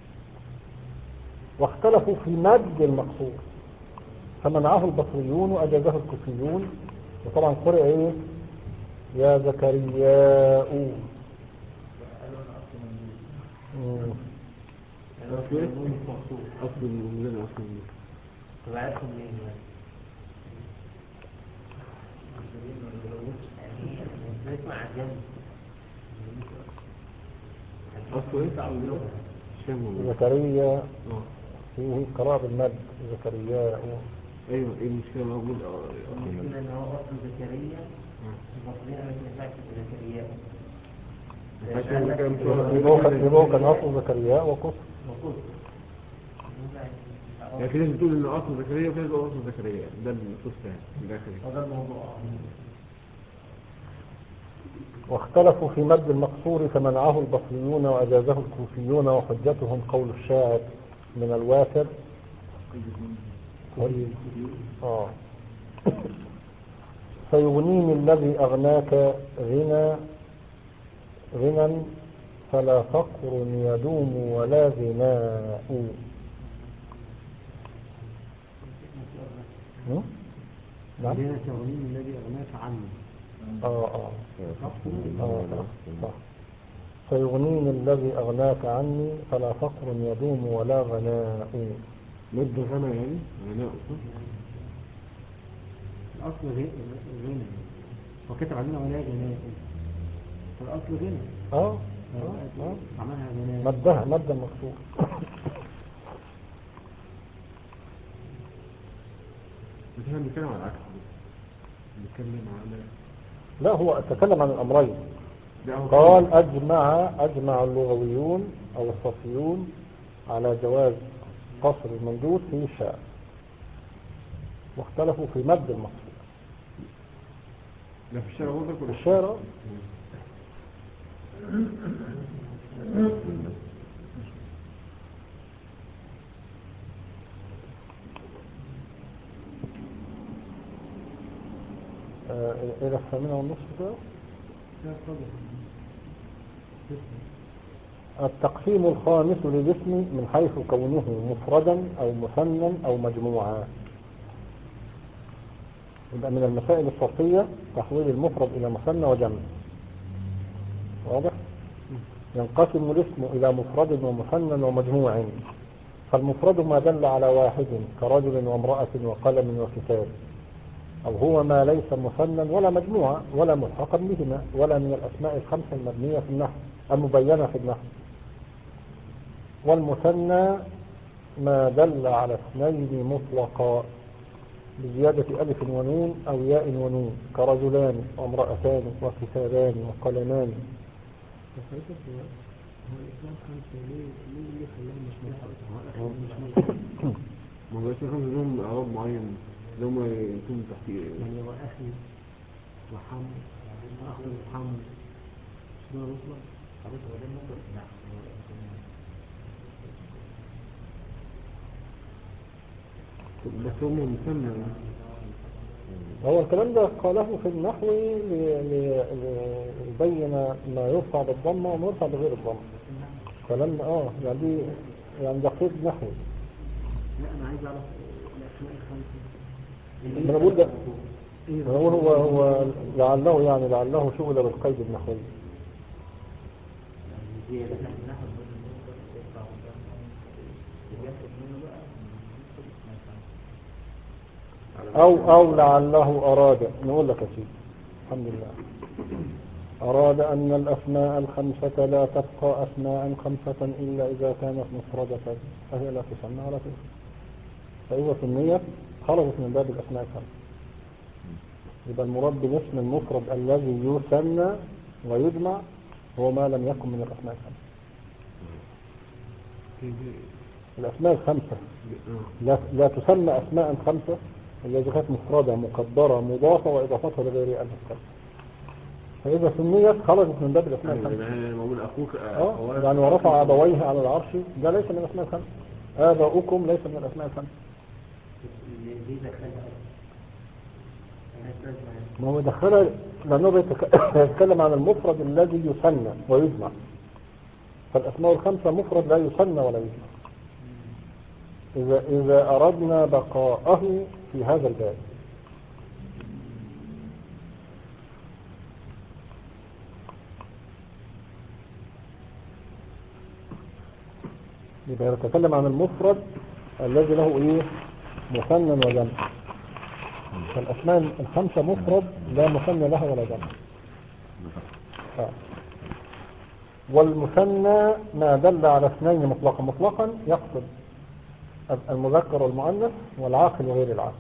S1: واختلفوا في مد المقصور فمنعه البصريون وأجازه الكوفيون وطبعا قرئ إيه يا زكرياء مم.
S2: أصل إيه؟ أصل المنزل أصل المنزل
S3: طب عارفهم منين يعني؟ يعني نسمع الجنة
S2: أصل إيه؟ أصل اللغة مش فاهم والله.
S1: زكريا
S2: آه.
S1: فيه قراءة بالمد زكرياء
S2: أيوه إيه المشكلة موجود أصل
S3: المشكلة
S2: المنزل
S3: إن هو أصل زكريا
S2: آه.
S3: البصرية ما ينفعش زكريا
S2: عشان كده مش
S1: يبقى كان يبقى كان أصل زكرياء وقصر
S3: وقلت
S2: يعني في ناس بتقول إن أصل زكريا وفي ناس بتقول أصل زكريا ده النصوص يعني في الآخر
S3: وده الموضوع
S1: واختلفوا في مد المقصور فمنعه البصريون وأجازه الكوفيون وحجتهم قول الشاعر من الواتر آه. فيغنيني الذي أغناك غنى غنى فلا فقر يدوم ولا غناء هم؟ نعم
S3: عندنا تغنيم الذي أغناك عني
S1: آه آه آه صح صح فيغنيني الذي أغناك عني فلا فقر يدوم ولا غناء
S2: مد غنى يعني غناء صح؟
S3: الأصل غ- غنى وكتب عندنا ولا غناء فالأصل غنى
S1: آه آه آه
S3: عملها غناء
S1: مدها مد المقصور
S2: بس احنا بنتكلم على العكس بنتكلم على
S1: لا هو تكلم عن الأمرين
S2: لا هو
S1: قال أجمع أجمع اللغويون أو الصفيون على جواز قصر الممدود في الشعر واختلفوا في مد المقصور
S2: ده في الشارع برضك ولا
S1: الشعر آه، إلى الثامنة والنصف كده التقسيم الخامس للاسم من حيث كونه مفردا أو مثنى أو مجموعا يبقى من المسائل الصرفية تحويل المفرد إلى مثنى وجمع واضح؟ ينقسم الاسم إلى مفرد ومثنى ومجموع فالمفرد ما دل على واحد كرجل وامرأة وقلم وكتاب أو هو ما ليس مثنى ولا مجموعة ولا ملحقا بهما ولا من الأسماء الخمسة المبنية في النحو المبينة في النحو والمثنى ما دل على اثنين مطلقا بزيادة ألف ونون أو ياء ونون كرجلان وامرأتان وكتابان وقلمان
S3: هو الإسلام خمسة ليه ليه اللي خلاه مش ملحق هو مش ملحق
S2: ما هو اسمه خمسة لهم إعراب معين اللي هم يكونوا تحت
S3: يعني هو أخي وحم أخ وحم شنو مطلق حضرتك هو ده المطلق نعم
S2: بس هم مسمى
S1: هو الكلام ده قاله في النحو ل- ل- ليبين ما يرفع بالضمة وما يرفع بغير الضمة كلام اه يعني دي يعني دقيق نحوي
S3: لا أنا عايز أعرف الأسماء الخمسة
S1: ما انا بقول ده ما أنا بقول هو هو لعله يعني لعله شغل بالقيد النحوي
S3: ياخد منه بقى يدخل اسمها خمسة.
S1: أو أو لعله أراد نقول لك يا سيدي الحمد لله أراد أن الأسماء الخمسة لا تبقى أسماء خمسة إلا إذا كانت مفردة فهي لا تسمى ولا تسمى فإذا سميت خرجت من باب الأسماء الخمسة يبقى المراد بالاسم المفرد الذي يسمى ويجمع هو ما لم يكن من الأسماء الخمسة الأسماء الخمسة
S2: آه.
S1: لا, لا تسمى أسماء خمسة إلا إذا كانت مفردة مقدرة مضافة وإضافتها لغير ألف خمسة فإذا سميت خرجت من باب الأسماء
S2: يعني
S1: الخمسة
S2: يعني بقول أخوك
S1: اه
S2: أخوات-
S1: يعني ورفع أبويه على العرش ده ليس من الأسماء الخمسة آباؤكم ليس من الأسماء الخمسة
S3: دي دخلها أنا أستاذ
S1: ما هو دخل لأنه بيتك- بيتكلم عن المفرد الذي يسمى ويجمع فالأسماء الخمسة مفرد لا يسمى ولا يجمع إذا, إذا أردنا بقاءه في هذا الباب يبقى يتكلم عن المفرد الذي له ايه مثنى وجمع فالأسماء الخمسة مفرد لا مثنى لها ولا جمع آه. والمثنى ما دل على اثنين مطلقا مطلقا يقصد المذكر والمؤنث والعاقل وغير العاقل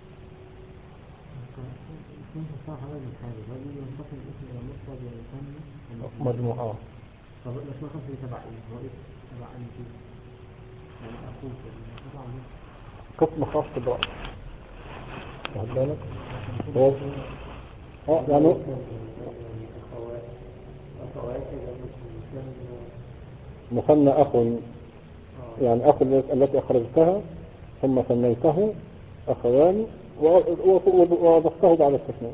S3: كنت صح هذا الحاجة الرجل ينتقل الاسم إلى مفرد ويسمى
S1: مجموعة آه.
S3: طب الأسماء خمسة دي تبع إيه؟ هو اسم تبع أي شيء؟ يعني أخوك يعني تبع مين؟
S1: قسم خاص برأس واخد بالك هو اه يعني
S3: أخوات أخوات إذا مش
S1: مثنى أخ يعني أخ التي أخرجتها ثم ثنيته أخوان و- و- وضفته بعد التثنية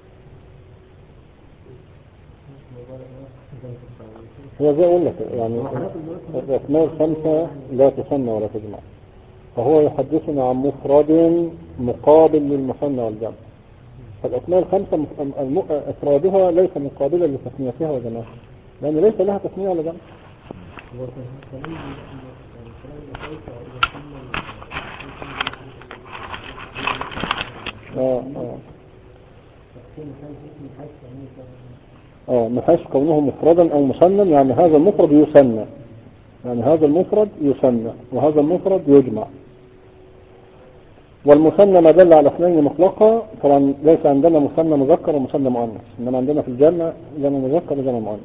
S1: هو زي أقول لك يعني الأسماء الخمسة لا تسمى ولا تجمع فهو يحدثنا عن مفرد مقابل للمثنى والجمع فالأسماء الخمسة مف- الم- إفرادها ليس مقابلا لتثنيتها وجمعها لأن ليس لها تثنية ولا جمع
S3: هو كان كلام يعني كلام كيف إذا كنا
S1: اه اه
S3: تقسيم خمس اسم حيث يعني
S1: اه من حيث كونه مفردا او مسنى يعني هذا المفرد يسنى يعني هذا المفرد يسنى وهذا المفرد يجمع والمثنى ما دل على اثنين مطلقة طبعا ليس عندنا مثنى مذكر ومثنى مؤنث انما عندنا في الجمع جمع مذكر وجمع مؤنث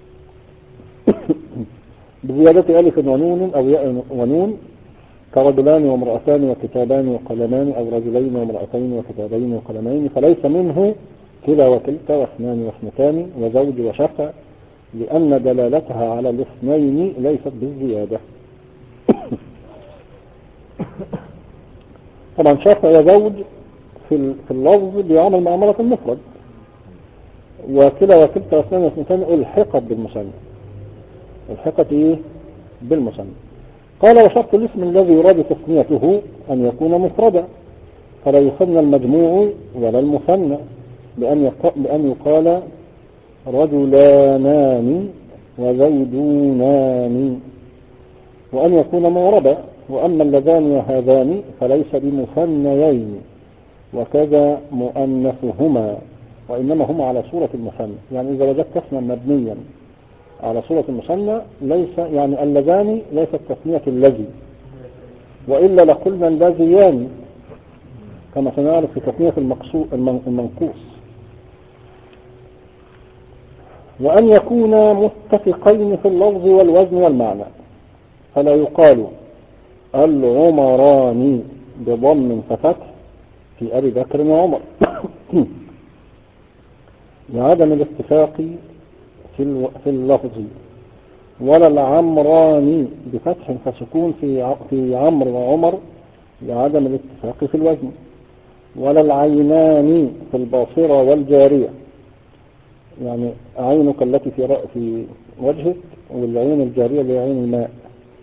S1: بزيادة ألف ونون أو ياء ونون كرجلان وامرأتان وكتابان وقلمان أو رجلين وامرأتين وكتابين وقلمين فليس منه كلا وكلتا واثنان واثنتان وزوج وشفع لأن دلالتها على الاثنين ليست بالزيادة طبعا شفع وزوج في ال- في اللفظ بيعمل معاملة المفرد وكلا وكلتا واثنان واثنتان ألحقت بالمثنى الحقت ايه بالمثنى قال وشرط الاسم الذي يراد تسميته ان يكون مفردا فلا يثنى المجموع ولا المثنى بأن, يق... بأن يقال رجلانان وزيدونان وأن يكون معربا وأما اللذان وهذان فليس بمثنيين وكذا مؤنثهما وإنما هما على صورة المثنى يعني إذا وجدت اسما مبنيا على صورة المثنى ليس يعني اللذان ليست تسمية الذي وإلا لقلنا اللذيان كما سنعرف في تسمية المقصو- المن- المنقوص وأن يكونا متفقين في اللفظ والوزن والمعنى فلا يقال العمران بضم ففتح في أبي بكر وعمر لعدم الاتفاق في الو- في اللفظ ولا العمران بفتح فسكون في ع- في عمرو وعمر لعدم الاتفاق في الوزن ولا العينان في الباصرة والجارية يعني عينك التي في رأ- في وجهك والعين الجارية اللي هي عين الماء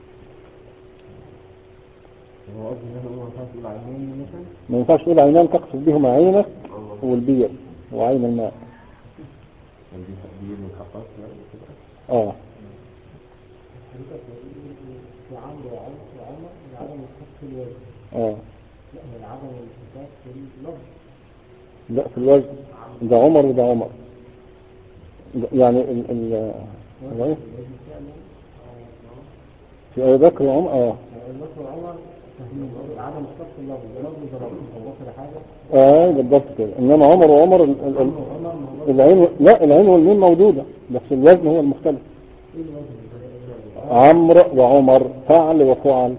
S2: هو قصدي ان احنا ما ينفعش نقول عينين مثلا
S1: ما ينفعش تقول عينان تقصد بهما عينك
S2: اه
S1: والبير وعين الماء
S2: يعني دي دي من الحقات يعني كده
S1: اه
S3: حضرتك في عمرو وعمر وعمر لعدم الخط في الوزن
S1: اه
S3: لا هو لعدم الالتفات في اللفظ
S1: لا في الوزن ده عمر وده عمر ده- يعني ال ال هو إيه؟
S3: الوزن فعلا
S1: في ابي بكر وعمر اه
S3: البكر وعمر فاهمين عدم الخط في اللفظ ده لفظ ده لفظ أبو بكر حاجة
S1: اه بالضبط كده انما عمر وعمر ال ال ال
S3: عمر وعمر ما هو
S1: العين و- لا العين والميم موجودة بس الوزن هو المختلف
S3: ايه الوزن ده؟
S1: عمرو وعمر فعل وفعل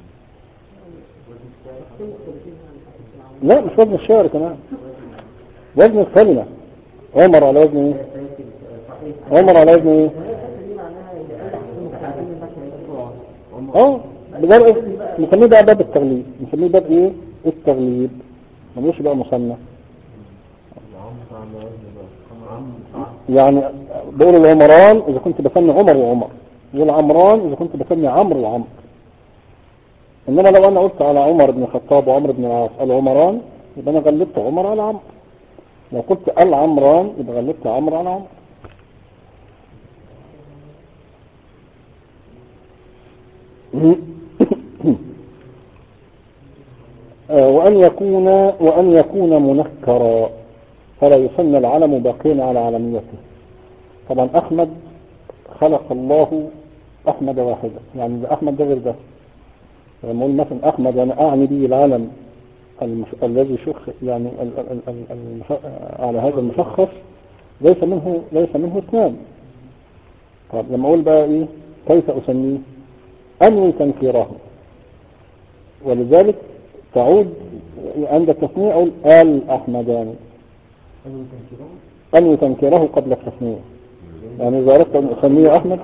S1: لا مش وزن الشعر كمان وزن الكلمة عمر على وزن ايه عمر على وزن ايه
S3: دي معناها ان اي حاجه مختلفين بس
S1: اه بجرء نسميه بقى باب التغليب نسميه باب ايه التغليب ملوش بقى مثنى
S2: العمر على وزن بقى عمرو
S1: يعني بقول العمران اذا كنت بسمي عمر وعمر والعمران اذا كنت بسمي عمرو وعمر انما لو انا قلت على عمر بن الخطاب وعمر بن العاص العمران يبقى انا غلبت عمر على عمرو لو قلت العمران يبقى غلبت عمرو على عمرو آه، وأن يكون وأن يكون منكرا فلا يسمى العلم باقيا على علميته طبعا أحمد خلق الله أحمد واحدا يعني ده أحمد ده غير ده لما أقول مثلا أحمد أنا أعني به العلم المش... الذي شخ يعني ال... ال... ال... المش... على هذا المشخص ليس منه ليس منه اثنان طب لما أقول بقى إيه كيف أسميه أنوي تنكيره ولذلك تعود عند التثنية أقول الأحمدان
S3: أيوة تنكرون
S1: أنوي تنكيره قبل التثنية يعني إذا أردت أن أسميه أحمد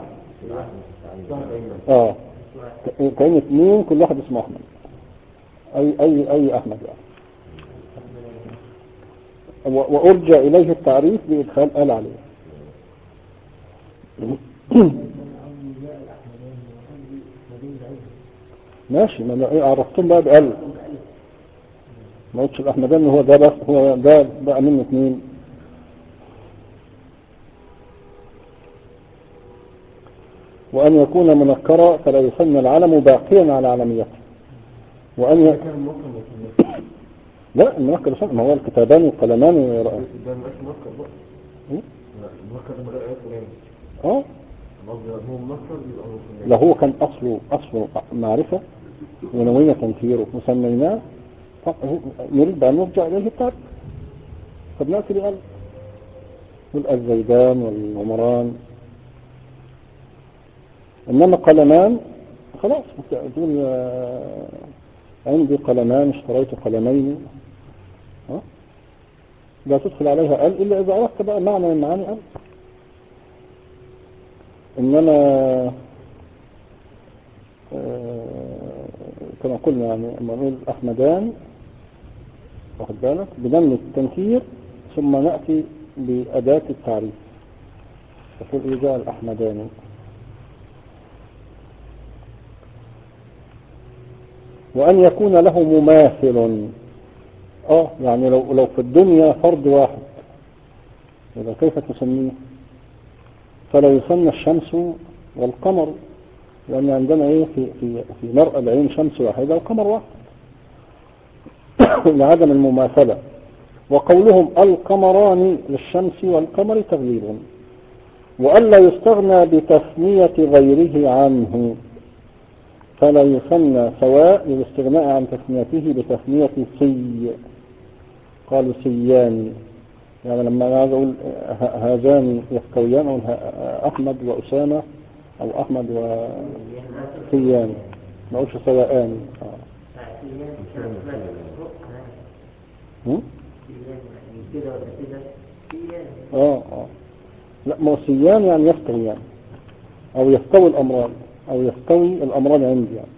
S1: آه ك- كأن اثنين كل واحد اسمه أحمد أي أي أي أحمد يعني و- وأرجى إليه التعريف بإدخال آل عليه
S3: أولياء الأحمدان وأولي مدين العزة
S1: ماشي ما أنا إيه عرفتم بقى بقل ما قلتش الأحمدان هو ده بس هو ده بقى منه اثنين وأن يكون منكرا فلا يسمى العلم باقيا على علميته وأن ي...
S2: كان موكل ولا
S1: لا المنكر صح ما هو الكتابان والقلمان و...
S2: ده مش موكل بقى
S1: م?
S2: لا الموكل من غير اي فلان
S1: اه
S2: قصدي هو منكر يبقى هو فلان
S1: لا هو كان أصله أصله معرفة ونوينا تنكيره وسميناه طب نريد أن نرجع إليه التعريف فبنأتي بقلب والزيدان والعمران إنما قلمان خلاص تقول آه، عندي قلمان اشتريت قلمين ها؟ لا تدخل عليها قال إلا إذا أردت بقى معنى من معاني قال إنما آه، كما قلنا يعني لما نقول أحمدان واخد بالك بدم التنكير ثم نأتي بأداة التعريف تقول إيه جاء الأحمداني وأن يكون له مماثل اه يعني لو لو في الدنيا فرد واحد إذا كيف تسميه فلا يسمى الشمس والقمر لأن عندنا إيه في في في مرأى العين شمس واحدة وقمر واحد لعدم المماثلة وقولهم القمران للشمس والقمر تغليب وألا يستغنى بتثنية غيره عنه فلا يسمى سواء للاستغناء عن تثنيته بتثنية سي قالوا سيان يعني لما أنا عايز أقول ه- هذان يستويان أقول ه- أحمد وأسامة أو أحمد وسيان ما أقولش سواءان آه. هم؟
S3: كده ولا كده
S1: اه اه لا ما هو سيان يعني يستويان او يستوي الامران او يستوي الامران عندي يعني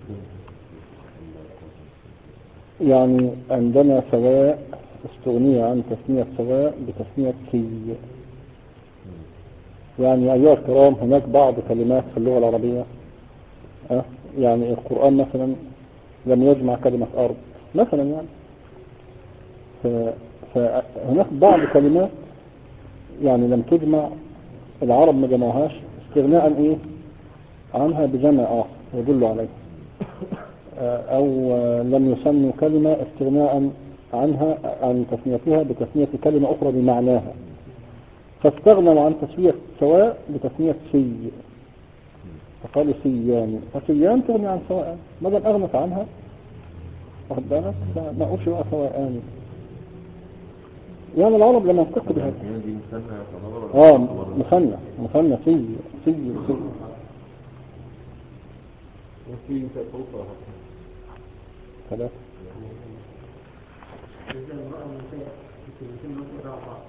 S1: يعني عندنا سواء استغنية عن تسمية سواء بتسمية كي يعني أيها الكرام هناك بعض كلمات في اللغة العربية أه؟ يعني القرآن مثلا لم يجمع كلمة أرض مثلا يعني ف- فهناك بعض كلمات يعني لم تجمع العرب ما جمعوهاش استغناء ايه عنها بجمع آخر يدل عليه آه، أو آه، لم يسموا كلمة استغناء عنها عن تسميتها بتسمية كلمة أخرى بمعناها فاستغنوا عن تسمية سواء بتسمية سي فقالوا سيان فسيان تغني عن سواء ما دام أغنت عنها واخد بالك لا ما أقولش بقى سواء يعني العرب لما انتقوا بهذا
S2: يعني دي مثنى تعتبر ولا
S1: اه
S2: تعتبر؟
S1: مثنى مثنى سي سي سي
S2: وفي توصل
S1: ثلاثة
S3: إذا المرأة والنساء في كلمتين ممكن يقرأوا بعض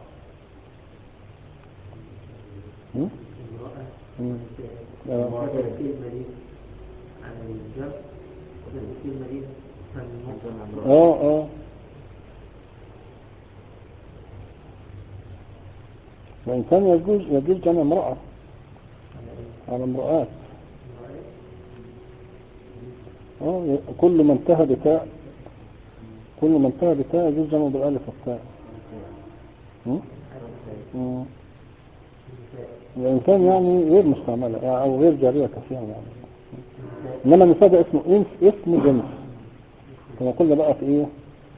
S1: هم؟
S3: المرأة
S1: مم.
S3: والنساء
S1: آه.
S3: وده الكلمة دي عن الجمع وده الكلمة دي عن المطلق
S1: اه اه وإن كان يجوز يجوز جمع امرأة على امرأات اه ي- كل ما انتهى بتاء كل ما انتهى بتاء يجوز جمع بالألف والتاء هم؟ مم. وإن كان يعني غير مستعملة يعني أو غير جارية كثيرا يعني إنما النساء ده اسمه إنس اسم جنس كما قلنا بقى في إيه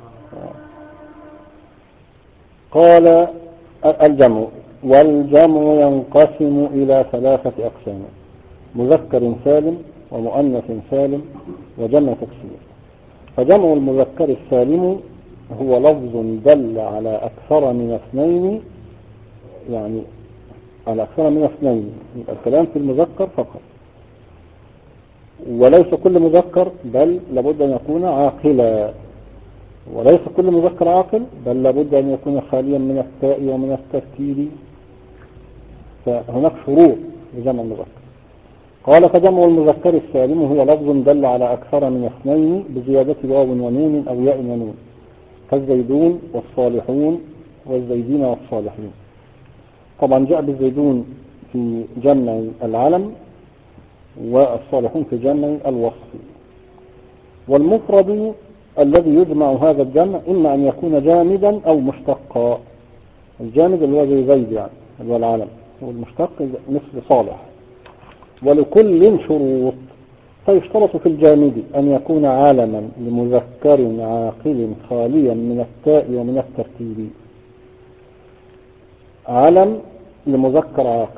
S1: قال الجمع والجمع ينقسم إلى ثلاثة أقسام مذكر سالم ومؤنث سالم وجمع تكسير فجمع المذكر السالم هو لفظ دل على أكثر من اثنين يعني على أكثر من اثنين يبقى الكلام في المذكر فقط وليس كل مذكر بل لابد أن يكون عاقلا وليس كل مذكر عاقل بل لابد أن يكون خاليا من التاء ومن الترتيب فهناك شروط لجمع المذكر قال فجمع المذكر السالم هو لفظ دل على أكثر من اثنين بزيادة واو ونون أو ياء ونون كالزيدون والصالحون والزيدين والصالحين طبعا جاء بالزيدون في جمع العلم والصالحون في جمع الوصف والمفرد الذي يجمع هذا الجمع إما أن يكون جامدا أو مشتقا الجامد اللي هو زي زيد يعني اللي هو العلم والمشتق مثل صالح ولكل شروط فيشترط في الجامد أن يكون عالما لمذكر عاقل خاليا من التاء ومن الترتيب علم لمذكر عاقل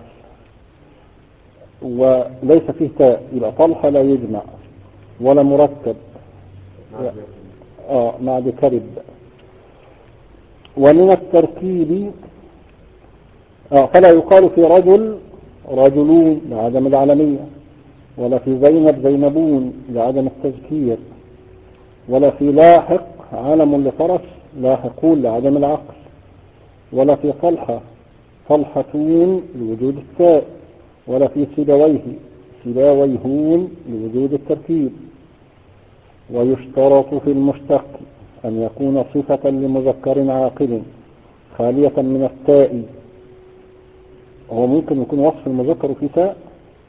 S1: وليس فيه تاء يبقى طلحة لا يجمع ولا مركب آه مع بكرب ومن التركيب آه فلا يقال في رجل رجلون لعدم العالمية ولا في زينب زينبون لعدم التذكير ولا في لاحق عالم لفرس لاحقون لعدم العقل ولا في طلحة طلحتون لوجود التاء ولا في سبويه سباويهون لوجود التركيب ويشترط في المشتق أن يكون صفة لمذكر عاقل خالية من التاء هو ممكن يكون وصف المذكر في تاء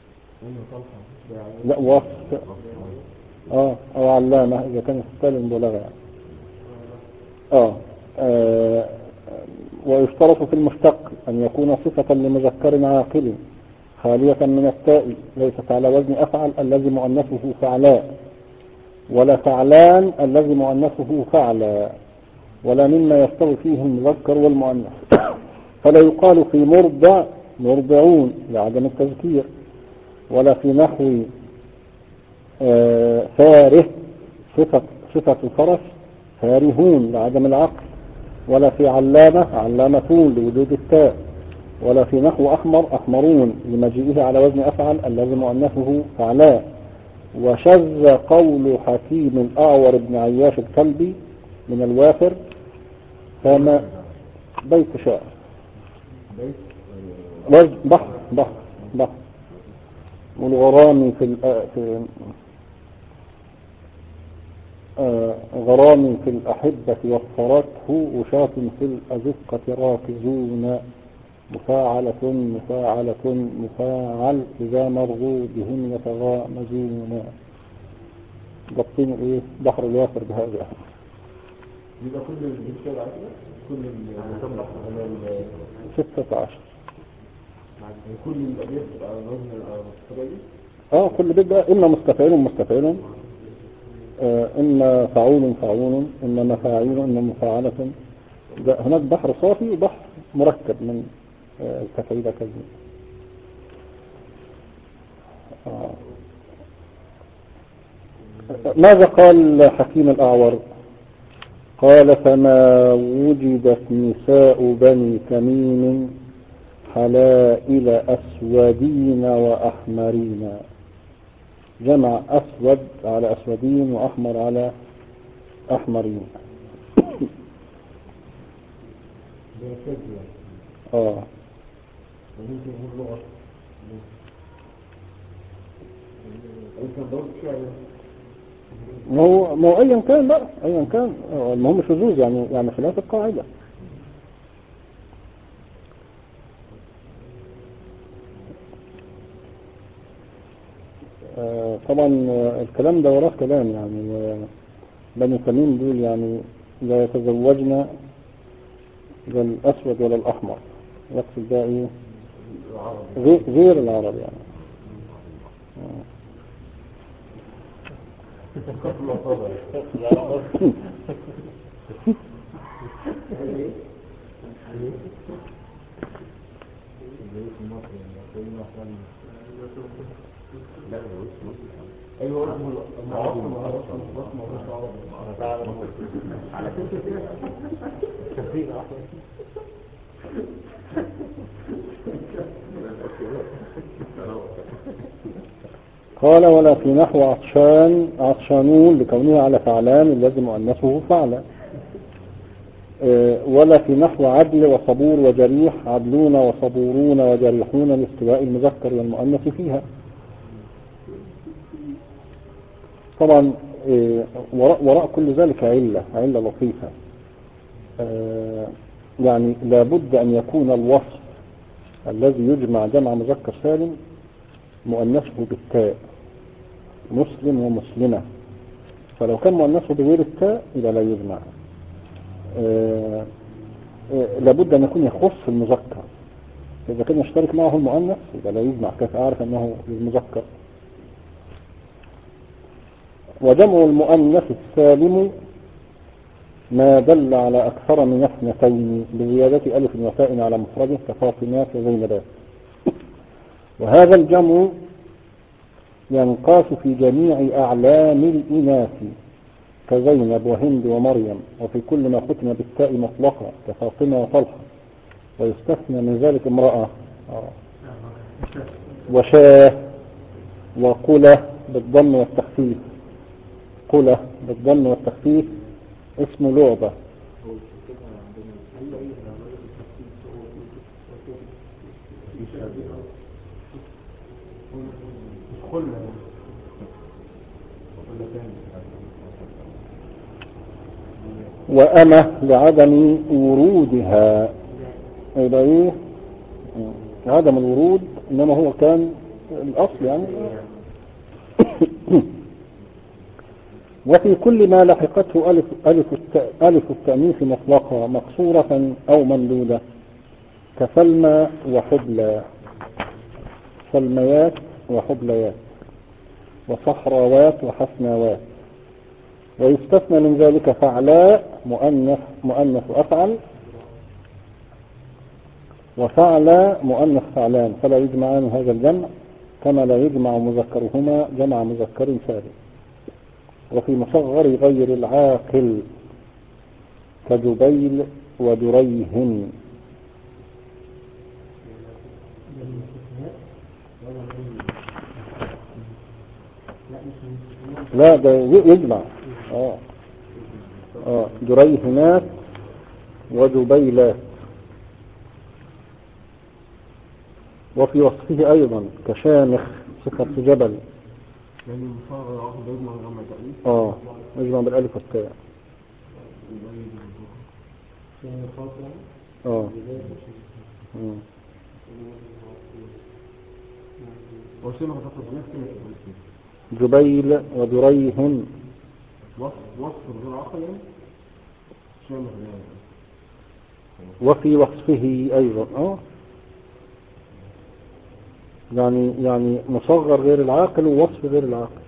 S1: لا وصف اه او علامة اذا كان التاء المبالغة يعني. آه. آه ويشترط في المشتق أن يكون صفة لمذكر عاقل خالية من التاء ليست على وزن أفعل الذي مؤنثه فعلاء ولا فعلان الذي مؤنثه فعلا ولا مما يستوي فيه المذكر والمؤنث فلا يقال في مرضع مرضعون لعدم التذكير ولا في نحو آه فاره صفة, صفة فرس فارهون لعدم العقل ولا في علامة علامتون لوجود التاء ولا في نحو أحمر أحمرون لمجيئه على وزن أفعل الذي مؤنثه فعلاء وشذ قول حكيم الأعور بن عياش الكلبي من الوافر كما بيت شعر وز- بحر بحر بحر والغرامي في, الأ- في آه، غرام في الأحبة وفرته وشاة في الأزقة راكزون مفاعلة مفاعلة مفاعل إذا مرضوا بهم يتغامزون ضبطين إيه بحر الوافر بهذا
S2: يبقى كل الجنسية على كده كل ال
S1: ستة عشر
S2: يعني كل الأبيات بتبقى على الوزن الطبيعي
S1: اه كل بيت بقى اما مستفعل مستفعل آه اما فعول فعول اما مفاعيل اما مفاعلة ده هناك بحر صافي وبحر مركب من آه التفعيل كذا آه. ماذا قال حكيم الأعور قال فما وجدت نساء بني تميم حلائل أسودين وأحمرين جمع أسود على أسودين وأحمر على أحمرين
S3: ده كذب
S1: آه
S3: وممكن يقول لغة ممكن دول شعر
S1: ما هو ما هو أيا كان بقى أيا كان آه، المهم شذوذ يعني يعني خلاف القاعدة آه، طبعا آه، الكلام ده وراه كلام يعني آه، بني تميم دول يعني لا يتزوجن لا الأسود ولا الأحمر يقصد ده إيه غير, غير العرب يعني آه.
S3: ايوه اسمه المعاصر معاصر اسمه عربي على كثير
S1: قال ولا في نحو عطشان عطشانون لكونه على فعلان الذي مؤنثه فعلا آه، ولا في نحو عدل وصبور وجريح عدلون وصبورون وجريحون لاستواء المذكر والمؤنث فيها طبعا آه، وراء, وراء كل ذلك علة علة لطيفة آه، يعني لابد أن يكون الوصف الذي يجمع جمع مذكر سالم مؤنثه بالتاء مسلم ومسلمة فلو كان مؤنثه بغير التاء يبقى لا يجمع آه، آه، لابد أن يكون يخص المذكر إذا كان يشترك معه المؤنث يبقى لا يجمع كيف أعرف أنه للمذكر وجمع المؤنث السالم ما دل على أكثر من اثنتين بزيادة ألف وفاء على مفرده كفاطمات وزينبات وهذا الجمع ينقاس في جميع أعلام الإناث كزينب وهند ومريم وفي كل ما ختم بالتاء مطلقة كفاطمة وطلحة ويستثنى من ذلك امرأة آه. وشاه وقلة بالضم والتخفيف قلة بالضم والتخفيف اسم لعبة
S3: خلة
S1: وأمة لعدم ورودها يبقى ايه عدم الورود انما هو كان الاصل يعني وفي كل ما لحقته ألف, ألف, الت- ألف التأنيث مطلقة مقصورة أو ممدودة كسلمى وحبلى سلميات وحبليات وصحراوات وحسناوات ويستثنى من ذلك فعلاء مؤنث مؤنث أفعل وفعل مؤنث فعلان فلا يجمعان هذا الجمع كما لا يجمع مذكرهما جمع مذكر سالم وفي مصغر غير العاقل كجبيل ودريهن لا ده ي- يجمع اه اه دريهنات وجبيلات وفي وصفه ايضا كشامخ صفة جبل
S2: يعني المصغر واخد يجمع جمع تأليف
S1: اه يجمع بالالف والتاء اه مم.
S2: وسيما تاخد نفس التأليف
S1: جبيل ودريهن
S2: وصف وصف غير عقل يعني شامل يعني
S1: وفي وصفه ايضا اه يعني يعني مصغر غير العاقل ووصف غير العاقل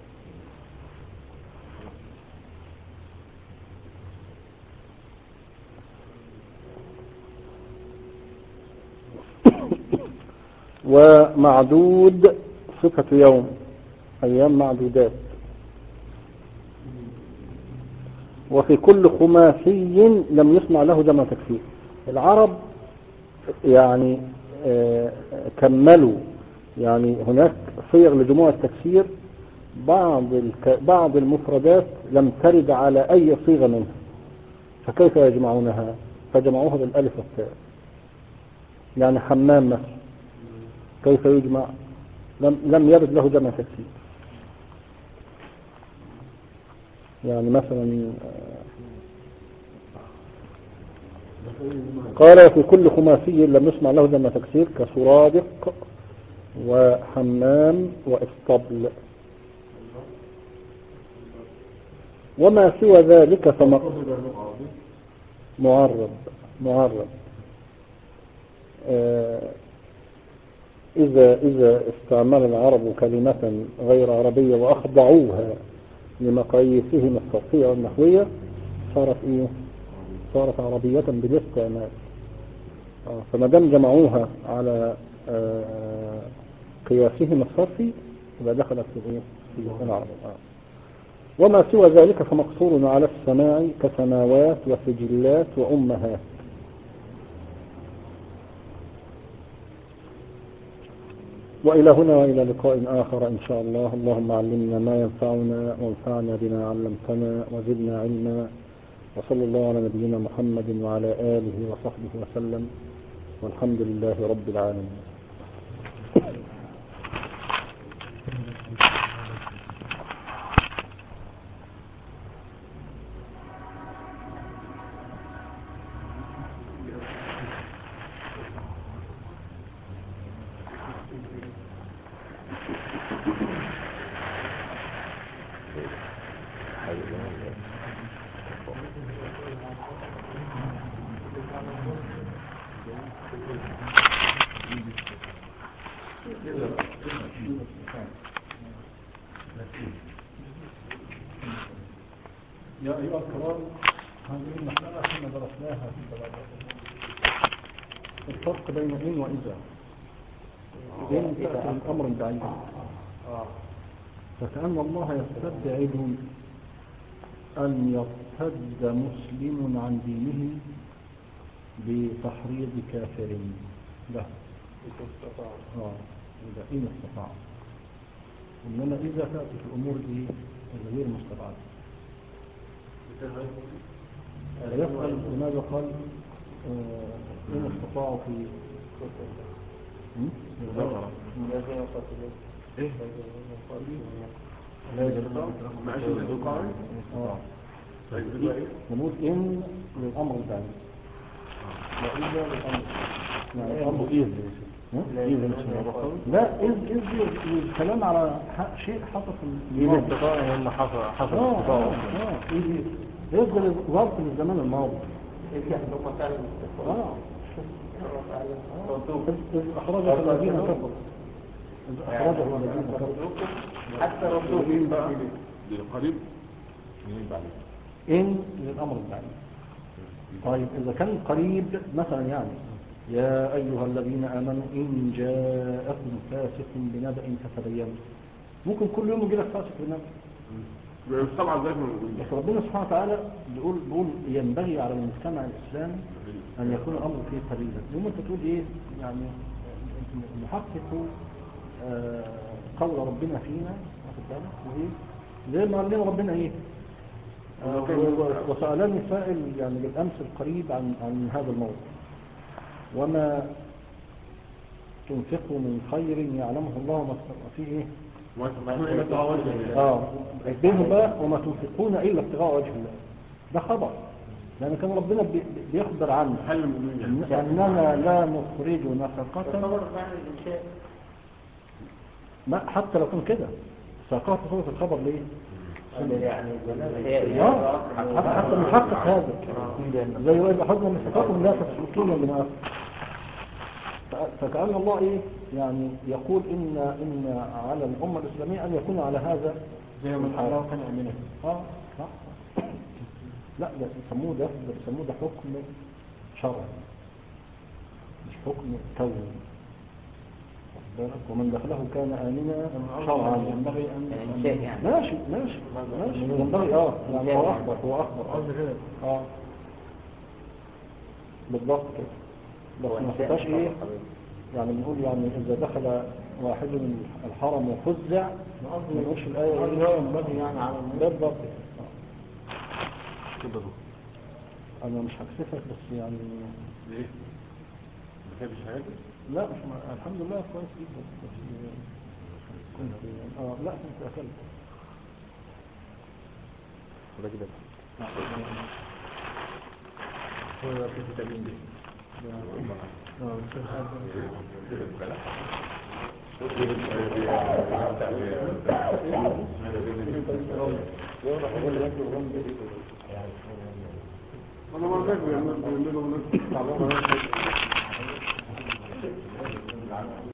S1: ومعدود صفة يوم أيام معدودات وفي كل خماسي لم يسمع له جمع تكفير العرب يعني آه، كملوا يعني هناك صيغ لجموع التكسير بعض الك... بعض المفردات لم ترد على أي صيغة منها فكيف يجمعونها فجمعوها بالألف والتاء يعني حمام مثلا كيف يجمع لم, لم يرد له جمع تكسير يعني مثلا آه، قال في كل خماسي لم يسمع له جمع تكسير كسرادق وحمام واسطبل وما سوى ذلك فمقصود معرب معرب آه، إذا إذا استعمل العرب كلمة غير عربية وأخضعوها لمقاييسهم الصرفية والنحوية صارت إيه؟ صارت عربية بالاستعمال آه، فما دام جمعوها على آه، قياسهم الصرفي يبقى دخلت في إيه؟ في العرب آه. وما سوى ذلك فمقصور على السماع كسماوات وسجلات وأمهات وإلى هنا وإلى لقاء آخر إن شاء الله اللهم علمنا ما ينفعنا وانفعنا بما علمتنا وزدنا علما وصلى الله على نبينا محمد وعلى آله وصحبه وسلم والحمد لله رب العالمين يا أيها الكرام هذه المسألة كنا درسناها في البلاغة الفرق بين إن وإذا إن تأتي من أمر بعيد فكأن الله يستبعد أن يرتد مسلم عن دينه بتحريض كافر له آه إذا إن استطاع إنما إذا تأتي في الأمور دي غير مستبعدة يسأل لماذا قال آه، إن استطاعوا في هم؟
S2: ايه
S1: لا يستطاع
S2: ما اشوف القاعدة
S1: آه.
S2: طيب يبقى ايه
S1: نقول إن للأمر البعيد وإذا للأمر يعني الأمر إذ لا إذ إذ الكلام على ح- شيء حصل في
S3: دين
S1: الماضي
S3: استطاع هم حصل حصل
S1: اه
S3: استطاع
S1: اه اه إذ يفضل ظرف للزمان الماضي اه إذ إذ أخرجه الذين كفروا إذ أخرجه الذين كفروا
S5: حتى ردوه
S2: مين بقى للقريب مين بعد
S1: إن للأمر البعيد طيب إذا كان قريب مثلا يعني يا أيها الذين آمنوا إن جاءكم فاسق بنبأ فتبينوا ممكن كل يوم يجي لك فاسق بنبأ
S2: طبعا زي ما بنقول
S1: بس ربنا سبحانه وتعالى بيقول بيقول ينبغي على المجتمع الإسلامي أن يكون الأمر فيه قليلا يوم أنت تقول إيه يعني نحقق آه، قول ربنا فينا واخد بالك وإيه زي ما قال لنا ربنا إيه آه، و- و- وسألني سائل يعني بالأمس القريب عن عن هذا الموضوع وما تنفقوا من خير يعلمه الله وما فيه إيه اه بينهم بقى وما تنفقون الا ابتغاء وجه الله ده خبر لان كان ربنا بي- بيخبر عنه
S2: حل المؤمنين يعني
S1: اننا لا نخرج نفقة
S5: تصور معنى الإنشاء
S1: ما حتى لو كان كده ساقها تصور في الخبر ليه؟
S5: يعني هي
S1: اه حتى حتى نحقق هذا زي واذا اخذنا من ثقافهم لا تسلكين من ف- فكأن الله إيه يعني يقول إن إن على الأمة الإسلامية أن يكون على هذا
S3: زي ما
S1: الحال.
S3: الله كان يعملها
S1: آه صح لا ده بيسموه ده ده بيسموه ده حكم شرعي مش حكم كوني واخد بالك؟ ومن دخله كان آمنا شرعا
S3: ينبغي ان
S5: يعني إنشاء يعني
S1: ماشي ماشي ماشي ينبغي اه يعني هو أخبر هو أخبر
S3: قصدي كده
S1: اه بالضبط كده
S5: هو
S1: بس ما
S5: إنشاء
S1: خدهاش ايه
S5: طبعا.
S1: يعني بنقول يعني إذا دخل واحد من الحرم وفزع ما نقولش الآية
S3: قصدي
S1: إيه؟
S3: هو ينبغي يعني على
S1: بالضبط آه.
S2: كده ده
S1: أنا مش هكسفك بس يعني
S2: ليه؟ ما بتحبش حاجة؟
S1: لا مش مع... الحمد لله كويس جدا بس كنت اه لا كنت أكلت
S2: ولا كده
S3: هو ده في فيتامين دي
S2: انا ما عندك بيعملوا ناس تعلموا ناس